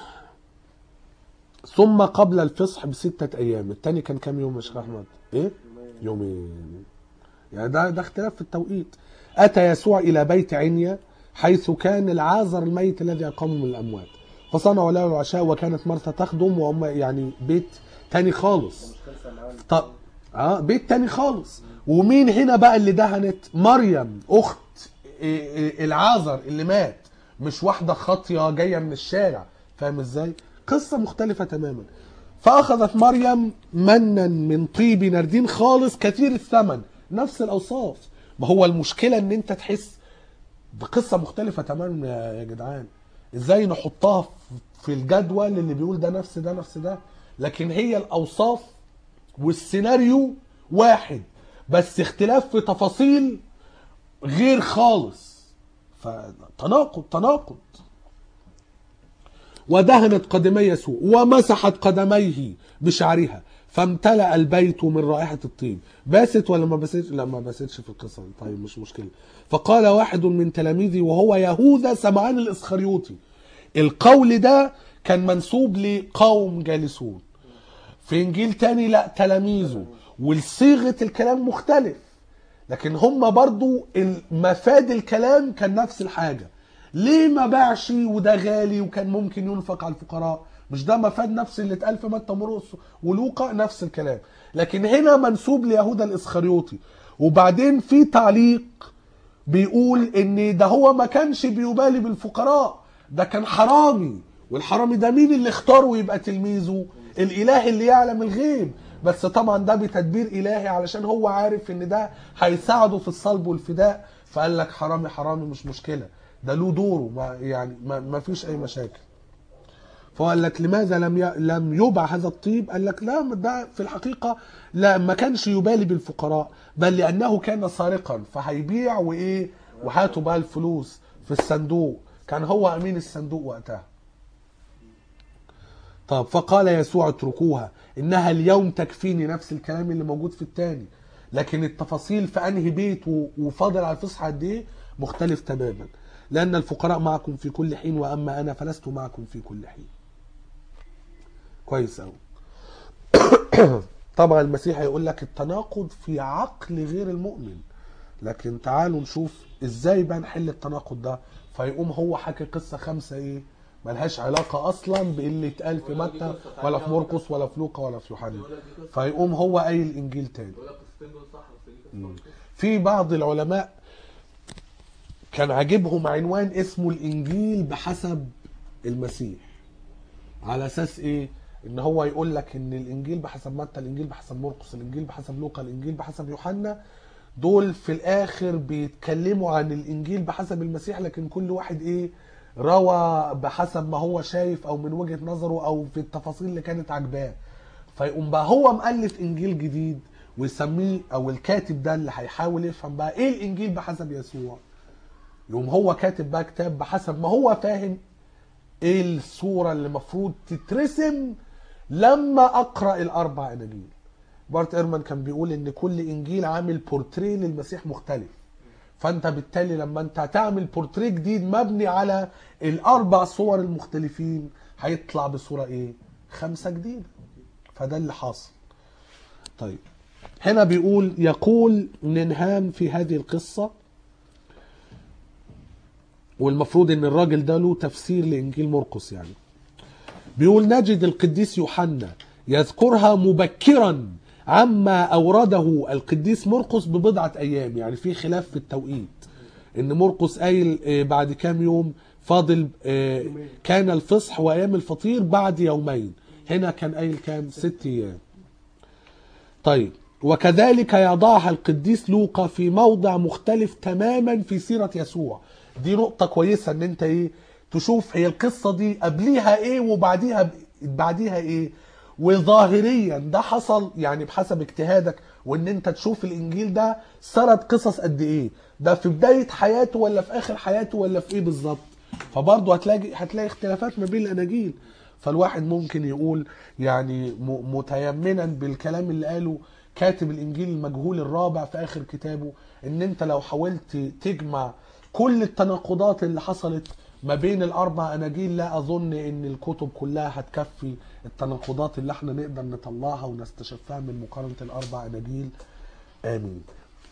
ثم قبل الفصح بستة أيام التاني كان كام يوم يا شيخ أحمد؟ إيه؟ يومين يعني ده ده اختلاف في التوقيت أتى يسوع إلى بيت عنيا حيث كان العازر الميت الذي أقامه من الأموات فصنعوا له العشاء وكانت مرثا تخدم وهم يعني بيت تاني خالص مش خلصة معانا طب اه بيت تاني خالص ومين هنا بقى اللي دهنت مريم اخت إيه إيه العازر اللي مات مش واحده خاطيه جايه من الشارع فاهم ازاي قصه مختلفه تماما فاخذت مريم منا من طيب نردين خالص كثير الثمن نفس الاوصاف ما هو المشكله ان انت تحس بقصه مختلفه تماما يا يا جدعان ازاي نحطها في الجدول اللي بيقول ده نفس ده نفس ده لكن هي الاوصاف والسيناريو واحد بس اختلاف في تفاصيل غير خالص فتناقض تناقض ودهنت قدمي يسوع ومسحت قدميه بشعرها فامتلأ البيت من رائحة الطيب باست ولا ما باستش لا ما باستش في القصة دي. طيب مش مشكلة فقال واحد من تلاميذه وهو يهوذا سمعان الإسخريوطي القول ده كان منسوب لقوم جالسون في انجيل تاني لا تلاميذه والصيغه الكلام مختلف لكن هم برضو مفاد الكلام كان نفس الحاجه ليه ما باعش وده غالي وكان ممكن ينفق على الفقراء مش ده مفاد نفس اللي اتقال في متى ومرقس ولوقا نفس الكلام لكن هنا منسوب ليهوذا الاسخريوطي وبعدين في تعليق بيقول ان ده هو ما كانش بيبالي بالفقراء ده كان حرامي والحرامي ده مين اللي اختاره يبقى تلميذه الاله اللي يعلم الغيب بس طبعا ده بتدبير الهي علشان هو عارف ان ده هيساعده في الصلب والفداء فقال لك حرامي حرامي مش مشكله ده له دوره ما يعني ما, ما فيش اي مشاكل فقال لك لماذا لم ي... لم يبع هذا الطيب؟ قال لك لا ده في الحقيقه لا ما كانش يبالي بالفقراء بل لانه كان سارقا فهيبيع وايه وهاتوا بقى الفلوس في الصندوق كان هو امين الصندوق وقتها. طب فقال يسوع اتركوها انها اليوم تكفيني نفس الكلام اللي موجود في الثاني لكن التفاصيل في انهي بيت و- وفاضل على الفصحى قد ايه مختلف تماما لان الفقراء معكم في كل حين واما انا فلست معكم في كل حين. كويس قوي طبعا المسيح هيقول لك التناقض في عقل غير المؤمن لكن تعالوا نشوف ازاي بقى نحل التناقض ده فيقوم هو حكي قصه خمسه ايه ملهاش علاقه اصلا باللي اتقال في متى ولا في مرقس ولا في لوقا ولا في يوحنا فيقوم هو قايل الانجيل تاني يقول لك القصتين دول صح بس دي قصه في بعض العلماء كان عاجبهم عنوان اسمه الانجيل بحسب المسيح على اساس ايه ان هو يقول لك ان الانجيل بحسب متى الانجيل بحسب مرقس الانجيل بحسب لوقا الانجيل بحسب يوحنا دول في الاخر بيتكلموا عن الانجيل بحسب المسيح لكن كل واحد ايه روى بحسب ما هو شايف او من وجهة نظره او في التفاصيل اللي كانت عجباه فيقوم بقى هو مؤلف انجيل جديد ويسميه او الكاتب ده اللي هيحاول يفهم بقى ايه الانجيل بحسب يسوع يقوم هو كاتب بقى كتاب بحسب ما هو فاهم ايه الصورة اللي المفروض تترسم لما اقرا الاربع اناجيل بارت ايرمان كان بيقول ان كل انجيل عامل بورتريه للمسيح مختلف فانت بالتالي لما انت هتعمل بورتريه جديد مبني على الاربع صور المختلفين هيطلع بصوره ايه خمسه جديده فده اللي حاصل طيب هنا بيقول يقول ننهام في هذه القصه والمفروض ان الراجل ده له تفسير لانجيل مرقس يعني بيقول نجد القديس يوحنا يذكرها مبكرا عما اورده القديس مرقس ببضعه ايام يعني في خلاف في التوقيت ان مرقس قايل آه، بعد كام يوم فاضل آه، كان الفصح وايام الفطير بعد يومين هنا كان قايل كام ست ايام طيب وكذلك يضعها القديس لوقا في موضع مختلف تماما في سيرة يسوع دي نقطة كويسة ان انت ايه تشوف هي القصة دي قبليها ايه وبعديها بعديها ايه وظاهريا ده حصل يعني بحسب اجتهادك وان انت تشوف الانجيل ده سرد قصص قد ايه ده في بداية حياته ولا في اخر حياته ولا في ايه بالظبط فبرضه هتلاقي هتلاقي اختلافات ما بين الاناجيل فالواحد ممكن يقول يعني م- متيمنا بالكلام اللي قاله كاتب الانجيل المجهول الرابع في اخر كتابه ان انت لو حاولت تجمع كل التناقضات اللي حصلت ما بين الاربع اناجيل لا اظن ان الكتب كلها هتكفي التناقضات اللي احنا نقدر نطلعها ونستشفها من مقارنه الاربع اناجيل امين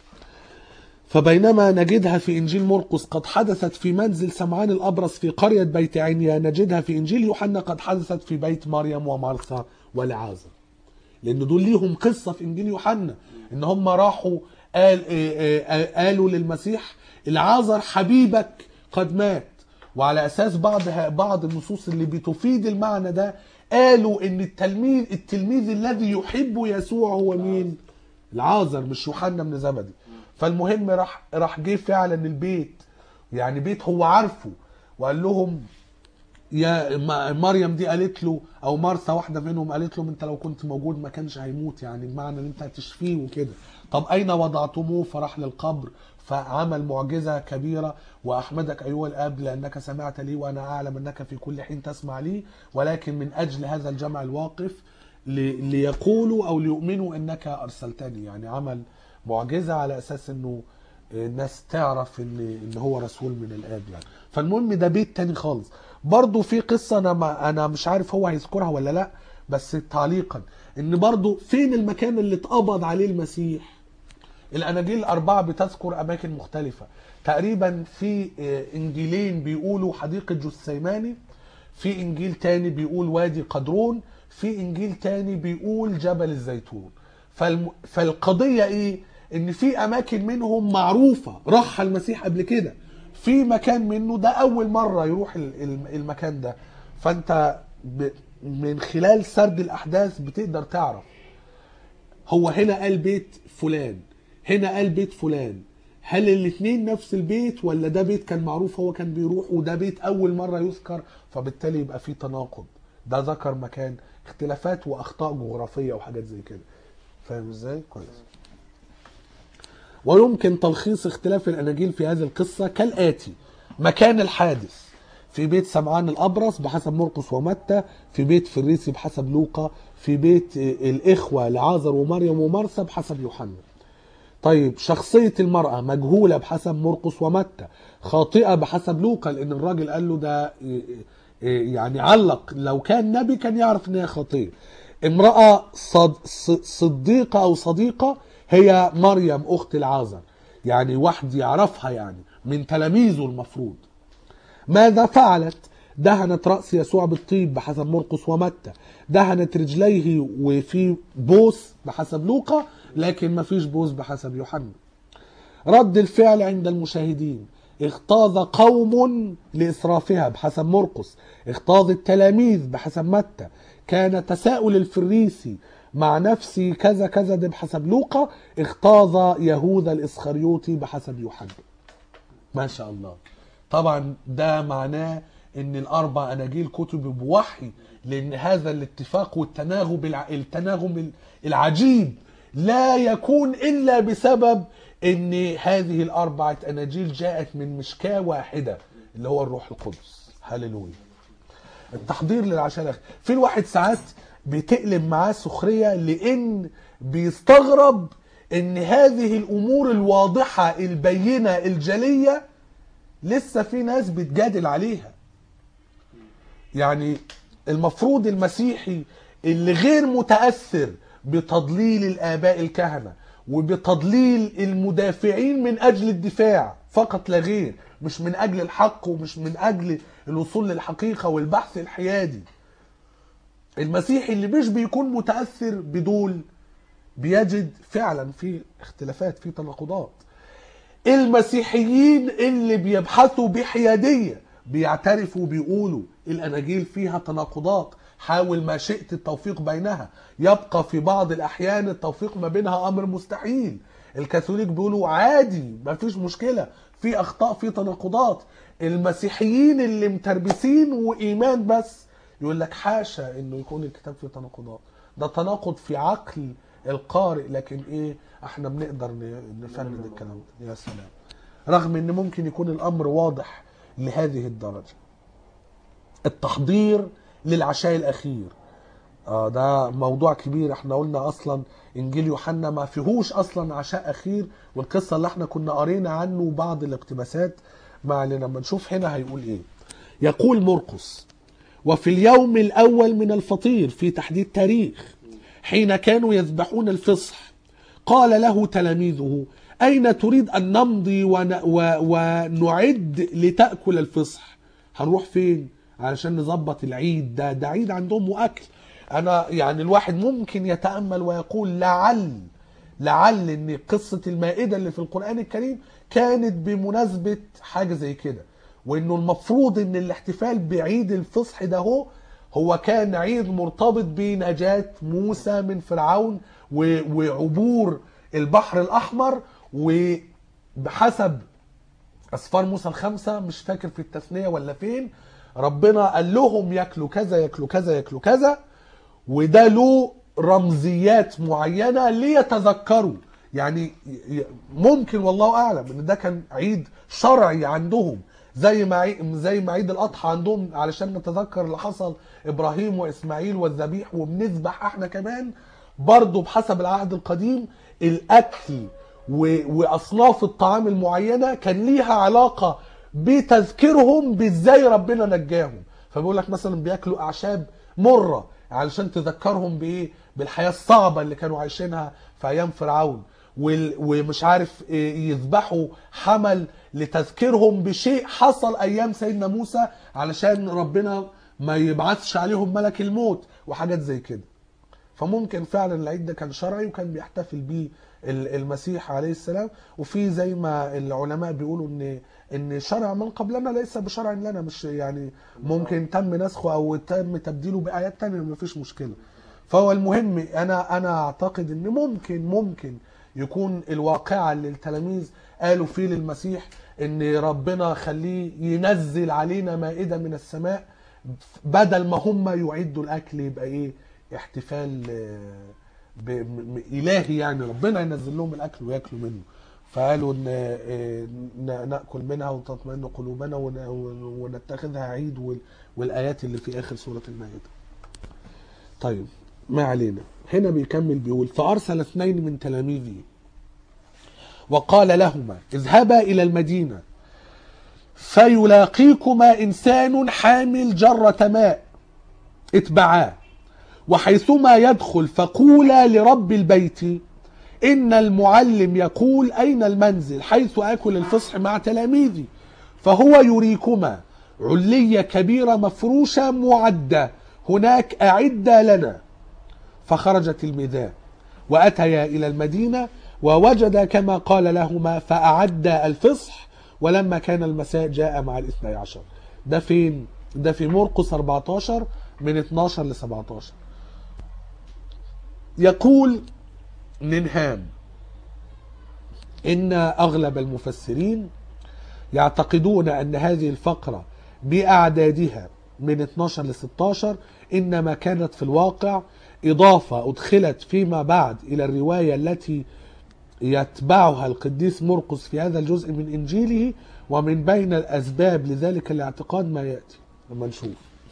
فبينما نجدها في انجيل مرقس قد حدثت في منزل سمعان الابرص في قريه بيت عنيا نجدها في انجيل يوحنا قد حدثت في بيت مريم ومرثا ولعازر لان دول ليهم قصه في انجيل يوحنا ان هم راحوا قال آه، آه، قالوا للمسيح العازر حبيبك قد مات وعلى اساس بعض بعض النصوص اللي بتفيد المعنى ده قالوا ان التلميذ التلميذ الذي يحب يسوع هو مين العازر مش يوحنا من زبدي فالمهم راح راح جه فعلا البيت يعني بيت هو عارفه وقال لهم يا م- مريم دي قالت له او مرثا واحده منهم قالت له انت لو كنت موجود ما كانش هيموت يعني بمعنى ان انت هتشفيه وكده طب اين وضعتموه فراح للقبر فعمل معجزه كبيره واحمدك ايها الاب لانك سمعت لي وانا اعلم انك في كل حين تسمع لي ولكن من اجل هذا الجمع الواقف ل- ليقولوا او ليؤمنوا انك ارسلتني يعني عمل معجزه على اساس انه الناس تعرف ان ان هو رسول من الاب يعني فالمهم ده بيت تاني خالص برضو في قصه انا ما انا مش عارف هو هيذكرها ولا لا بس تعليقا ان برضو فين المكان اللي اتقبض عليه المسيح الاناجيل الاربعه بتذكر اماكن مختلفه تقريبا في آه، انجيلين بيقولوا حديقه جثيماني في انجيل تاني بيقول وادي قدرون في انجيل تاني بيقول جبل الزيتون فالم... فالقضيه ايه ان في اماكن منهم معروفه راحها المسيح قبل كده في مكان منه ده اول مره يروح ال- ال- المكان ده فانت ب... من خلال سرد الاحداث بتقدر تعرف هو هنا قال بيت فلان هنا قال بيت فلان هل الاثنين نفس البيت ولا ده بيت كان معروف هو كان بيروح وده بيت اول مره يذكر فبالتالي يبقى فيه تناقض ده ذكر مكان اختلافات واخطاء جغرافيه وحاجات زي كده فاهم ازاي كويس ويمكن تلخيص اختلاف الاناجيل في هذه القصه كالاتي مكان الحادث في بيت سمعان الابرص بحسب مرقس ومتى في بيت فريسي بحسب لوقا في بيت آه، الاخوه لعازر ومريم ومرثا بحسب يوحنا طيب شخصية المرأة مجهولة بحسب مرقس ومتى خاطئة بحسب لوقا لأن الراجل قال له ده إيه إيه يعني علق لو كان نبي كان يعرف إن هي خاطئة امرأة صد ص- صديقة أو صديقة هي مريم أخت العازر يعني واحد يعرفها يعني من تلاميذه المفروض ماذا فعلت دهنت رأس يسوع بالطيب بحسب مرقس ومتى دهنت رجليه وفي بوس بحسب لوقا لكن ما فيش بوس بحسب يوحنا رد الفعل عند المشاهدين اغتاظ قوم لإسرافها بحسب مرقس اغتاظ التلاميذ بحسب متى كان تساؤل الفريسي مع نفسي كذا كذا ده بحسب لوقا اغتاظ يهوذا الإسخريوطي بحسب يوحنا ما شاء الله طبعا ده معناه ان الاربع اناجيل كتب بوحي لان هذا الاتفاق والتناغم الع- التناغم العجيب لا يكون الا بسبب ان هذه الاربعه اناجيل جاءت من مشكاه واحده اللي هو الروح القدس هللويا التحضير للعشاء الاخير في الواحد ساعات بتقلب معاه سخريه لان بيستغرب ان هذه الامور الواضحه البينه الجليه لسه في ناس بتجادل عليها يعني المفروض المسيحي اللي غير متاثر بتضليل الاباء الكهنه وبتضليل المدافعين من اجل الدفاع فقط لا غير مش من اجل الحق ومش من اجل الوصول للحقيقه والبحث الحيادي المسيحي اللي مش بيكون متاثر بدول بيجد فعلا في اختلافات في تناقضات المسيحيين اللي بيبحثوا بحياديه بيعترفوا بيقولوا الاناجيل فيها تناقضات حاول ما شئت التوفيق بينها يبقى في بعض الاحيان التوفيق ما بينها امر مستحيل الكاثوليك بيقولوا عادي ما فيش مشكله في اخطاء في تناقضات المسيحيين اللي متربسين وايمان بس يقول لك حاشا انه يكون الكتاب فيه تناقضات ده تناقض في عقل القارئ لكن ايه احنا بنقدر ن- نفند الكلام ده يا سلام رغم ان ممكن يكون الامر واضح لهذه الدرجه التحضير للعشاء الاخير اه ده موضوع كبير احنا قلنا اصلا انجيل يوحنا ما فيهوش اصلا عشاء اخير والقصه اللي احنا كنا قرينا عنه بعض الاقتباسات ما علينا لما نشوف هنا هيقول ايه يقول مرقس وفي اليوم الاول من الفطير في تحديد تاريخ حين كانوا يذبحون الفصح قال له تلاميذه أين تريد أن نمضي ون... و... ونعد لتأكل الفصح هنروح فين علشان نظبط العيد ده ده عيد عندهم وأكل أنا يعني الواحد ممكن يتأمل ويقول لعل لعل ان قصة المائدة اللي في القرآن الكريم كانت بمناسبة حاجة زي كده وانه المفروض ان الاحتفال بعيد الفصح ده هو هو كان عيد مرتبط بنجاة موسى من فرعون و- وعبور البحر الأحمر وبحسب أسفار موسى الخمسة مش فاكر في التثنية ولا فين ربنا قال لهم ياكلوا كذا ياكلوا كذا ياكلوا كذا وده له رمزيات معينة ليتذكروا يعني ي- ممكن والله أعلم إن ده كان عيد شرعي عندهم زي ما عي- زي ما عيد الأضحى عندهم علشان نتذكر اللي حصل إبراهيم وإسماعيل والذبيح وبنذبح إحنا كمان برضه بحسب العهد القديم الأكل و- وأصناف الطعام المعينة كان ليها علاقة بتذكيرهم بإزاي ربنا نجاهم فبيقول لك مثلا بياكلوا أعشاب مرة علشان تذكرهم بايه بالحياه الصعبه اللي كانوا عايشينها في ايام فرعون وال- ومش عارف إيه يذبحوا حمل لتذكيرهم بشيء حصل ايام سيدنا موسى علشان ربنا ما يبعثش عليهم ملك الموت وحاجات زي كده فممكن فعلا العيد ده كان شرعي وكان بيحتفل بيه ال- المسيح عليه السلام وفي زي ما العلماء بيقولوا ان ان شرع من قبلنا ليس بشرع لنا مش يعني ممكن تم نسخه او تم تبديله بايات تانية مفيش مشكله فهو المهم انا انا اعتقد ان ممكن ممكن يكون الواقعه اللي التلاميذ قالوا فيه للمسيح ان ربنا خليه ينزل علينا مائده من السماء بدل ما هم يعدوا الاكل يبقى ايه احتفال آه، ب- م- م- الهي يعني ربنا ينزل لهم الاكل وياكلوا منه فقالوا ان آه، ن- ناكل منها وتطمئن قلوبنا ون- ونتخذها عيد وال- والايات اللي في اخر سوره المائده. طيب ما علينا هنا بيكمل بيقول فارسل اثنين من تلاميذه وقال لهما اذهبا الى المدينه فيلاقيكما انسان حامل جره ماء اتبعاه وحيثما يدخل فقولا لرب البيت إن المعلم يقول أين المنزل حيث أكل الفصح مع تلاميذي فهو يريكما علية كبيرة مفروشة معدة هناك أعد لنا فخرج تلميذان وأتيا إلى المدينة ووجد كما قال لهما فأعد الفصح ولما كان المساء جاء مع الاثني عشر ده فين؟ ده في مرقس 14 من 12 ل 17 يقول ننهام إن أغلب المفسرين يعتقدون أن هذه الفقرة بأعدادها من 12 ل 16 إنما كانت في الواقع إضافة أدخلت فيما بعد إلى الرواية التي يتبعها القديس مرقس في هذا الجزء من إنجيله ومن بين الأسباب لذلك الاعتقاد ما يأتي لما نشوف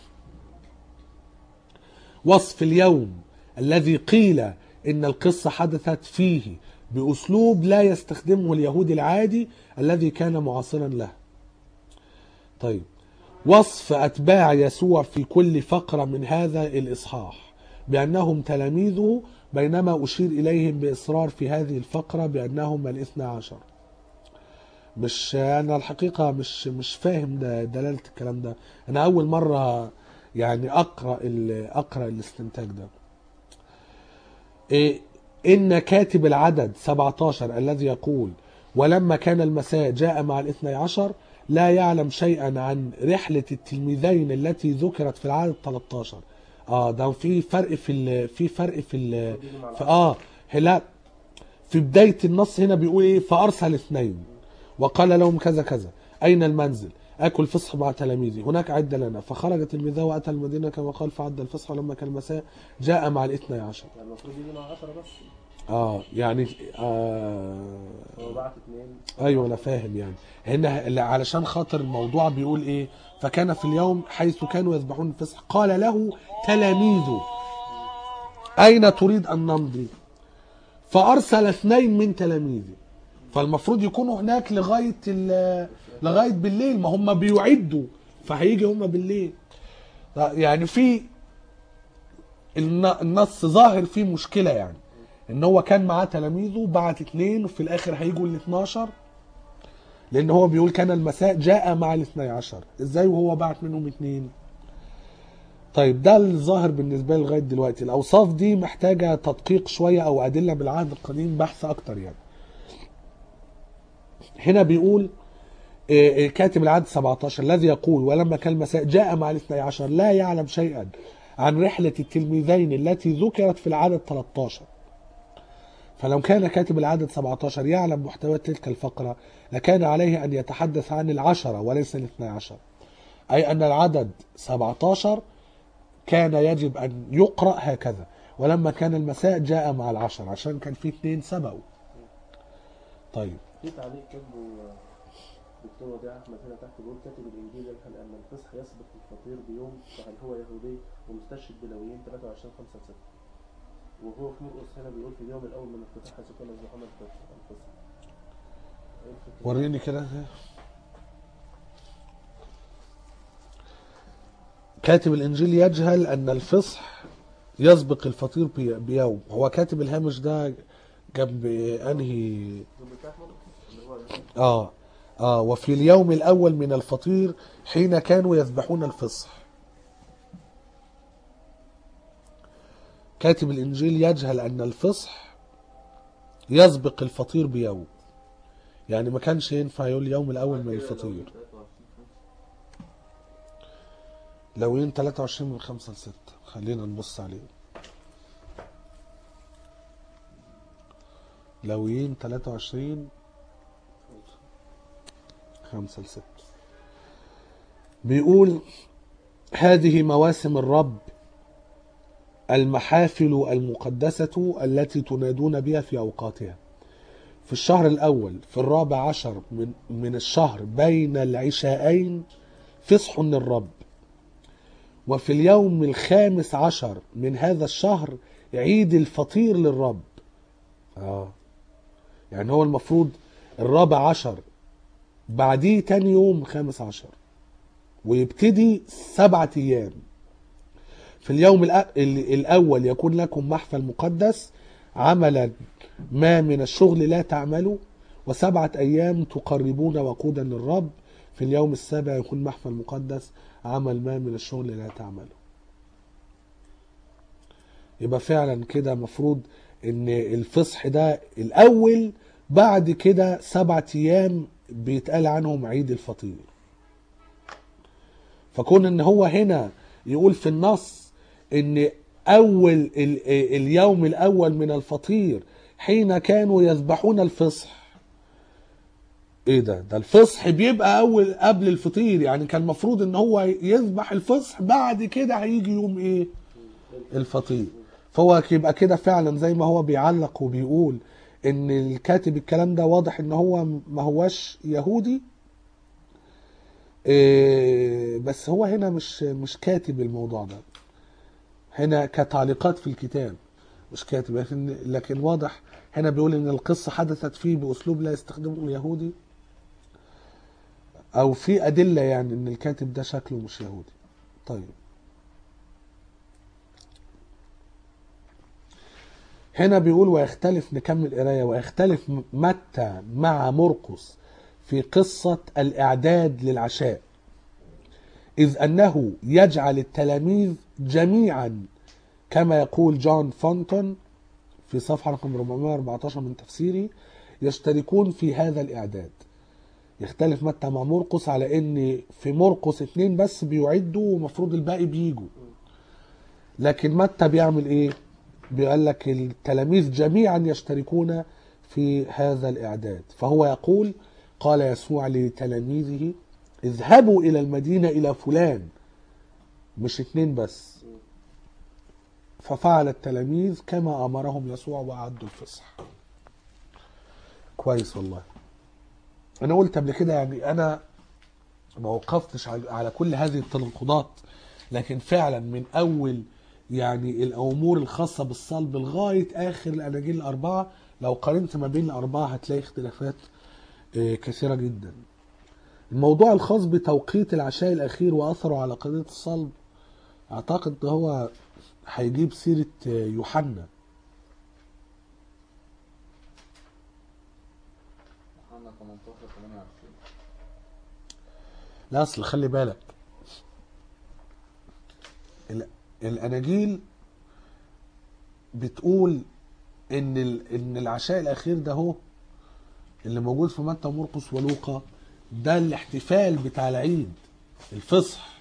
وصف اليوم الذي قيل إن القصة حدثت فيه بأسلوب لا يستخدمه اليهودي العادي الذي كان معاصرا له طيب وصف أتباع يسوع في كل فقرة من هذا الإصحاح بأنهم تلاميذه بينما أشير إليهم بإصرار في هذه الفقرة بأنهم الاثنى عشر مش أنا الحقيقة مش مش فاهم ده دلالة الكلام ده أنا أول مرة يعني أقرأ ال- أقرأ الاستنتاج ده إيه إن كاتب العدد 17 الذي يقول ولما كان المساء جاء مع الاثني عشر لا يعلم شيئا عن رحلة التلميذين التي ذكرت في العدد 13 اه ده في فرق في ال... في فرق في ال... في اه لا في بداية النص هنا بيقول ايه فأرسل اثنين وقال لهم كذا كذا أين المنزل أكل فصح مع تلاميذي هناك عد لنا فخرج تلميذه وأتى المدينة كما قال فعد الفصح ولما كان المساء جاء مع الاثني عشر يعني المفروض يجي مع 10 بس اه يعني آه هو بعت اثنين ايوه انا فاهم يعني هنا لا، علشان خاطر الموضوع بيقول ايه فكان في اليوم حيث كانوا يذبحون الفصح قال له تلاميذه اين تريد ان نمضي فارسل اثنين من تلاميذه فالمفروض يكونوا هناك لغايه ال- لغايه بالليل ما هم بيعدوا فهيجي هم بالليل يعني في الن- النص ظاهر فيه مشكله يعني ان هو كان معاه تلاميذه بعت اتنين وفي الاخر هيجوا ال 12 لان هو بيقول كان المساء جاء مع الاثني عشر ازاي وهو بعت منهم اتنين طيب ده الظاهر بالنسبه لي لغايه دلوقتي الاوصاف دي محتاجه تدقيق شويه او ادله بالعهد القديم بحث اكتر يعني هنا بيقول إيه، إيه، كاتب العدد 17 الذي يقول ولما كان المساء جاء مع الاثني عشر لا يعلم شيئا عن رحلة التلميذين التي ذكرت في العدد 13 فلو كان كاتب العدد 17 يعلم محتوى تلك الفقرة لكان عليه أن يتحدث عن العشرة وليس الاثني عشر أي أن العدد 17 كان يجب أن يقرأ هكذا ولما كان المساء جاء مع العشر عشان كان في اثنين سبقوا طيب في تعليق كاتبه دكتور وديع احمد هنا تحت بيقول كاتب الانجيل يجهل ان الفصح يسبق الفطير بيوم فهل هو يهودي ومستشهد بلويين 23 5 6 وهو في مرقس هنا بيقول في اليوم الاول من افتتاح حيث كان يذبحون الفصح الفصح. إيه الفكرة؟ وريني كده كاتب الانجيل يجهل ان الفصح يسبق الفطير بي- بيوم هو كاتب الهامش ده جنب انهي دول بتاع مرقس اللي هو ده. اه اه وفي اليوم الاول من الفطير حين كانوا يذبحون الفصح كاتب الانجيل يجهل ان الفصح يسبق الفطير بيوم يعني ما كانش ينفع يقول اليوم الاول من الفطير لوين 23 من 5 ل 6 خلينا نبص عليه لويين 23 5 ل 6 بيقول هذه مواسم الرب المحافل المقدسة التي تنادون بها في أوقاتها في الشهر الأول في الرابع عشر من, من الشهر بين العشاءين فصح للرب وفي اليوم الخامس عشر من هذا الشهر عيد الفطير للرب آه. يعني هو المفروض الرابع عشر بعديه تاني يوم خامس عشر ويبتدي سبعة أيام في اليوم الأ- ال- الأول يكون لكم محفل مقدس عملا ما من الشغل لا تعملوا وسبعة أيام تقربون وقودا للرب في اليوم السابع يكون محفل مقدس عمل ما من الشغل لا تعمله يبقى فعلا كده مفروض ان الفصح ده الاول بعد كده سبعة ايام بيتقال عنهم عيد الفطير فكون ان هو هنا يقول في النص ان اول ال- اليوم الاول من الفطير حين كانوا يذبحون الفصح ايه ده ده الفصح بيبقى اول قبل الفطير يعني كان المفروض ان هو يذبح الفصح بعد كده هيجي يوم ايه الفطير فهو يبقى كده فعلا زي ما هو بيعلق وبيقول ان الكاتب الكلام ده واضح ان هو ما هوش يهودي إيه بس هو هنا مش مش كاتب الموضوع ده هنا كتعليقات في الكتاب مش كاتب لكن لكن واضح هنا بيقول ان القصه حدثت فيه باسلوب لا يستخدمه اليهودي او في ادله يعني ان الكاتب ده شكله مش يهودي طيب هنا بيقول ويختلف نكمل قرايه ويختلف متى مع مرقس في قصه الاعداد للعشاء اذ انه يجعل التلاميذ جميعا كما يقول جون فونتون في صفحه رقم 414 من تفسيري يشتركون في هذا الاعداد يختلف متى مع مرقس على ان في مرقس اتنين بس بيعدوا ومفروض الباقي بيجوا لكن متى بيعمل ايه بيقول لك التلاميذ جميعا يشتركون في هذا الاعداد فهو يقول قال يسوع لتلاميذه اذهبوا الى المدينه الى فلان مش اتنين بس ففعل التلاميذ كما امرهم يسوع واعدوا الفصح كويس والله انا قلت قبل كده يعني انا ما وقفتش على على كل هذه التناقضات لكن فعلا من اول يعني الامور الخاصه بالصلب لغايه اخر الاناجيل الاربعه لو قارنت ما بين الاربعه هتلاقي اختلافات آه، كثيره جدا الموضوع الخاص بتوقيت العشاء الاخير واثره على قضيه الصلب اعتقد ده هو هيجيب سيره آه، يوحنا يوحنا 18 28 لا اصل خلي بالك ال- الاناجيل بتقول ان ال- ان العشاء الاخير ده هو اللي موجود في متى ومرقس ولوقا ده الاحتفال بتاع العيد الفصح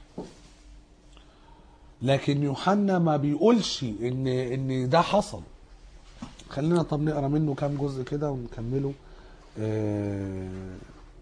لكن يوحنا ما بيقولش ان ان ده حصل خلينا طب نقرا منه كام جزء كده ونكمله آه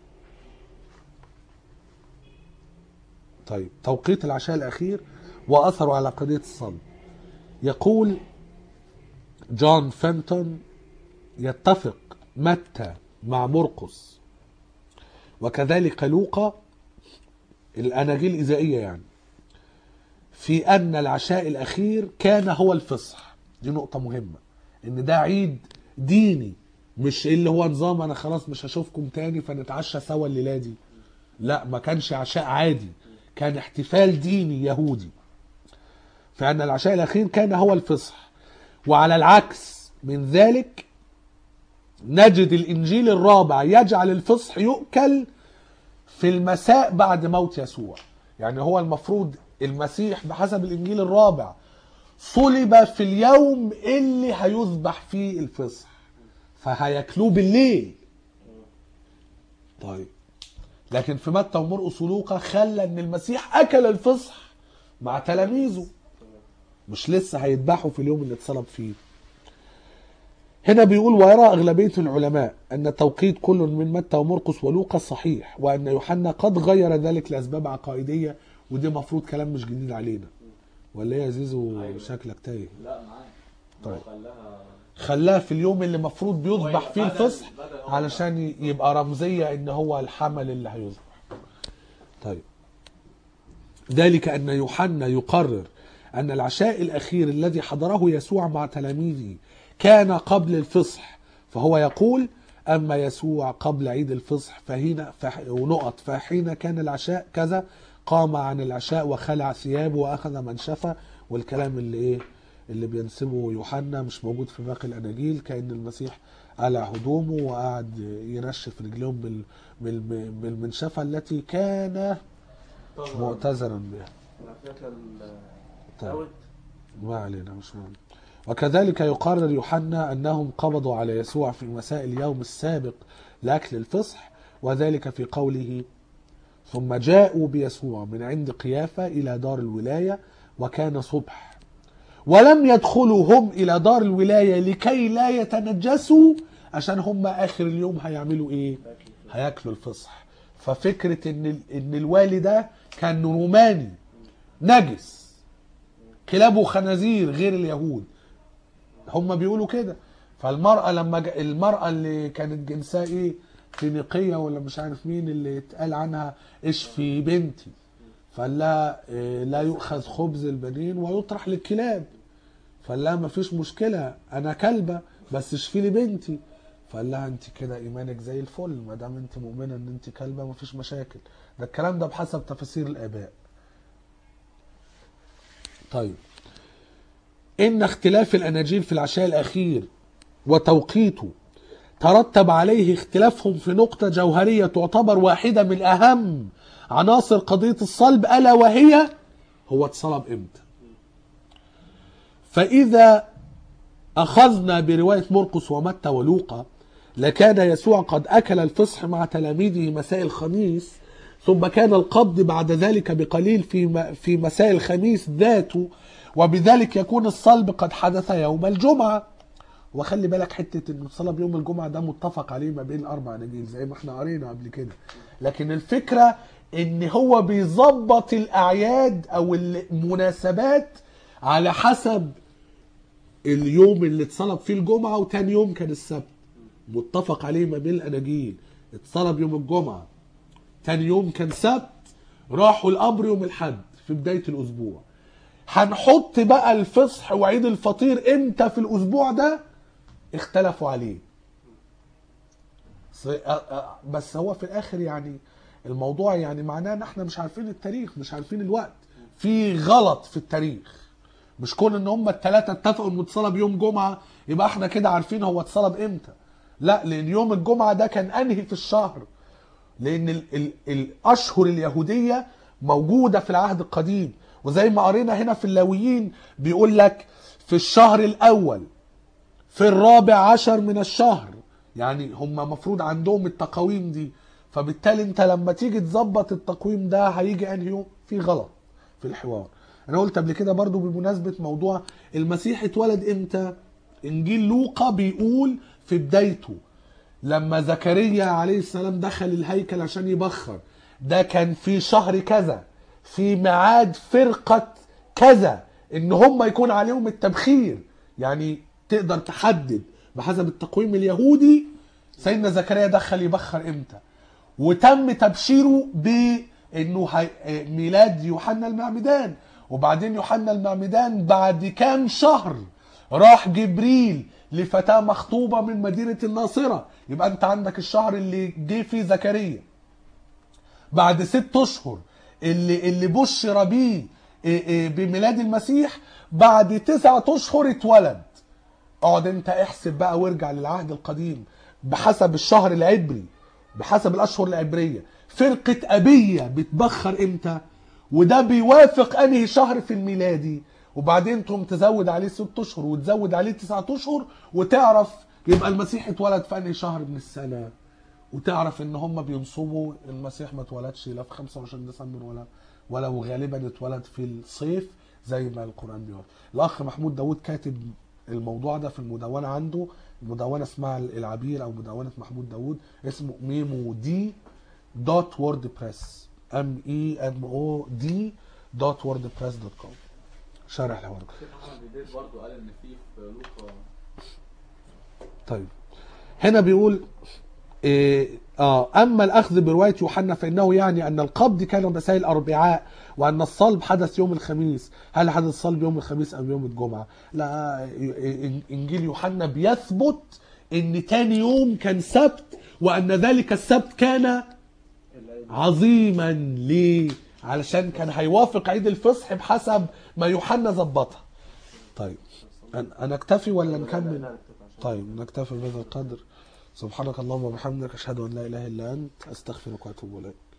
طيب توقيت العشاء الأخير وأثره على قضية الصلب يقول جون فنتون يتفق متى مع مرقس وكذلك لوقا الأناجيل الإزائية يعني في أن العشاء الأخير كان هو الفصح دي نقطة مهمة إن ده عيد ديني مش اللي هو نظام أنا خلاص مش هشوفكم تاني فنتعشى سوا الليلة دي لا ما كانش عشاء عادي كان احتفال ديني يهودي فأن العشاء الأخير كان هو الفصح وعلى العكس من ذلك نجد الإنجيل الرابع يجعل الفصح يؤكل في المساء بعد موت يسوع يعني هو المفروض المسيح بحسب الإنجيل الرابع صلب في اليوم اللي هيذبح فيه الفصح فهياكلوه بالليل طيب لكن في متى ومرقس ولوقا خلى ان المسيح اكل الفصح مع تلاميذه مش لسه هيذبحوا في اليوم اللي اتصلب فيه هنا بيقول ويرى أغلبية العلماء أن توقيت كل من متى ومرقس ولوقا صحيح وأن يوحنا قد غير ذلك لأسباب عقائدية ودي مفروض كلام مش جديد علينا ولا ايه يا زيزو أيوة. شكلك تايه لا معاك طيب. هو خلاها خلاه في اليوم اللي المفروض بيذبح فيه بدل- الفصح بدل هو- علشان ي- يبقى رمزية ان هو الحمل اللي هيذبح طيب ذلك ان يوحنا يقرر ان العشاء الاخير الذي حضره يسوع مع تلاميذه كان قبل الفصح فهو يقول اما يسوع قبل عيد الفصح فهنا فح ونقط فحين كان العشاء كذا قام عن العشاء وخلع ثيابه واخذ منشفه والكلام اللي ايه اللي بينسبه يوحنا مش موجود في باقي الاناجيل كان المسيح قلع هدومه وقعد ينشف رجليهم بال بال- بالمنشفه التي كان مؤتزرا بها انا فاكر ال- طيب. اوت ما علينا مش مهم وكذلك يقرر يوحنا أنهم قبضوا على يسوع في مساء اليوم السابق لأكل الفصح وذلك في قوله ثم جاءوا بيسوع من عند قيافة إلى دار الولاية وكان صبح ولم يدخلوا هم إلى دار الولاية لكي لا يتنجسوا عشان هم آخر اليوم هيعملوا إيه هياكلوا الفصح ففكره ان ال- ان الوالي ده كان روماني نجس كلاب وخنازير غير اليهود هم بيقولوا كده فالمرأة لما ج... المرأة اللي كانت جنسها ايه فينيقية ولا مش عارف مين اللي اتقال عنها اشفي بنتي فقال لها إيه، لا يؤخذ خبز البنين ويطرح للكلاب فقال لها مفيش مشكلة أنا كلبة بس اشفي لي بنتي فقال لها أنت كده إيمانك زي الفل ما دام أنت مؤمنة إن أنت كلبة مفيش مشاكل ده الكلام ده بحسب تفاسير الآباء طيب إن اختلاف الأناجيل في العشاء الأخير وتوقيته ترتب عليه اختلافهم في نقطة جوهرية تعتبر واحدة من أهم عناصر قضية الصلب ألا وهي هو اتصلب إمتى فإذا أخذنا برواية مرقس ومتى ولوقا لكان يسوع قد أكل الفصح مع تلاميذه مساء الخميس ثم كان القبض بعد ذلك بقليل في م- في مساء الخميس ذاته وبذلك يكون الصلب قد حدث يوم الجمعة وخلي بالك حتة ان الصلاة يوم الجمعة ده متفق عليه ما بين الأربع أناجيل زي ما احنا قرينا قبل كده لكن الفكرة ان هو بيظبط الأعياد أو المناسبات على حسب اليوم اللي اتصلب فيه الجمعة وتاني يوم كان السبت متفق عليه ما بين الأناجيل اتصلب يوم الجمعة تاني يوم كان سبت راحوا القبر يوم الحد في بداية الأسبوع هنحط بقى الفصح وعيد الفطير امتى في الأسبوع ده اختلفوا عليه ص- أ- أ- بس هو في الآخر يعني الموضوع يعني معناه ان احنا مش عارفين التاريخ مش عارفين الوقت في غلط في التاريخ مش كون ان هم الثلاثه اتفقوا انه اتصلب يوم جمعه يبقى احنا كده عارفين هو اتصلب امتى لا لان يوم الجمعه ده كان انهي في الشهر لان ال ال الاشهر اليهوديه موجوده في العهد القديم وزي ما قرينا هنا في اللاويين بيقول لك في الشهر الاول في الرابع عشر من الشهر يعني هم مفروض عندهم التقاويم دي فبالتالي انت لما تيجي تظبط التقويم ده هيجي انهي يوم في غلط في الحوار انا قلت قبل كده برضو بمناسبة موضوع المسيح اتولد امتى انجيل لوقا بيقول في بدايته لما زكريا عليه السلام دخل الهيكل عشان يبخر ده كان في شهر كذا في ميعاد فرقة كذا ان هم يكون عليهم التبخير يعني تقدر تحدد بحسب التقويم اليهودي سيدنا زكريا دخل يبخر امتى وتم تبشيره بانه هي- ميلاد يوحنا المعمدان وبعدين يوحنا المعمدان بعد كام شهر راح جبريل لفتاة مخطوبة من مدينة الناصرة يبقى انت عندك الشهر اللي جه فيه زكريا بعد ست اشهر اللي اللي بشر بيه إيه إيه بميلاد المسيح بعد تسعة اشهر اتولد اقعد انت احسب بقى وارجع للعهد القديم بحسب الشهر العبري بحسب الاشهر العبريه فرقه ابيه بتبخر امتى وده بيوافق انهي شهر في الميلادي وبعدين تقوم تزود عليه ست اشهر وتزود عليه تسعة اشهر وتعرف يبقى المسيح اتولد في انهي شهر من السنه وتعرف ان هم بينصبوا المسيح ما اتولدش لا في 25 ديسمبر ولا ولا وغالبا اتولد في الصيف زي ما القران بيقول الاخ محمود داوود كاتب الموضوع ده في المدونه عنده المدونه اسمها العبير او مدونه محمود داوود اسمه ميمو دي دوت وورد بريس ام اي ام او دي دوت وورد بريس دوت كوم شارح الحوار ده. الشيخ احمد بديت برضه قال ان في في لوقا طيب هنا بيقول إيه آه أما الأخذ برواية يوحنا فإنه يعني أن القبض كان مساء الأربعاء وأن الصلب حدث يوم الخميس هل حدث الصلب يوم الخميس أم يوم الجمعة لا إن- إنجيل يوحنا بيثبت أن تاني يوم كان سبت وأن ذلك السبت كان عظيما ليه علشان كان هيوافق عيد الفصح بحسب ما يوحنا ظبطها طيب أن- أنا أكتفي ولا نكمل طيب نكتفي بهذا القدر سبحانك اللهم وبحمدك أشهد أن لا إله إلا أنت أستغفرك وأتوب إليك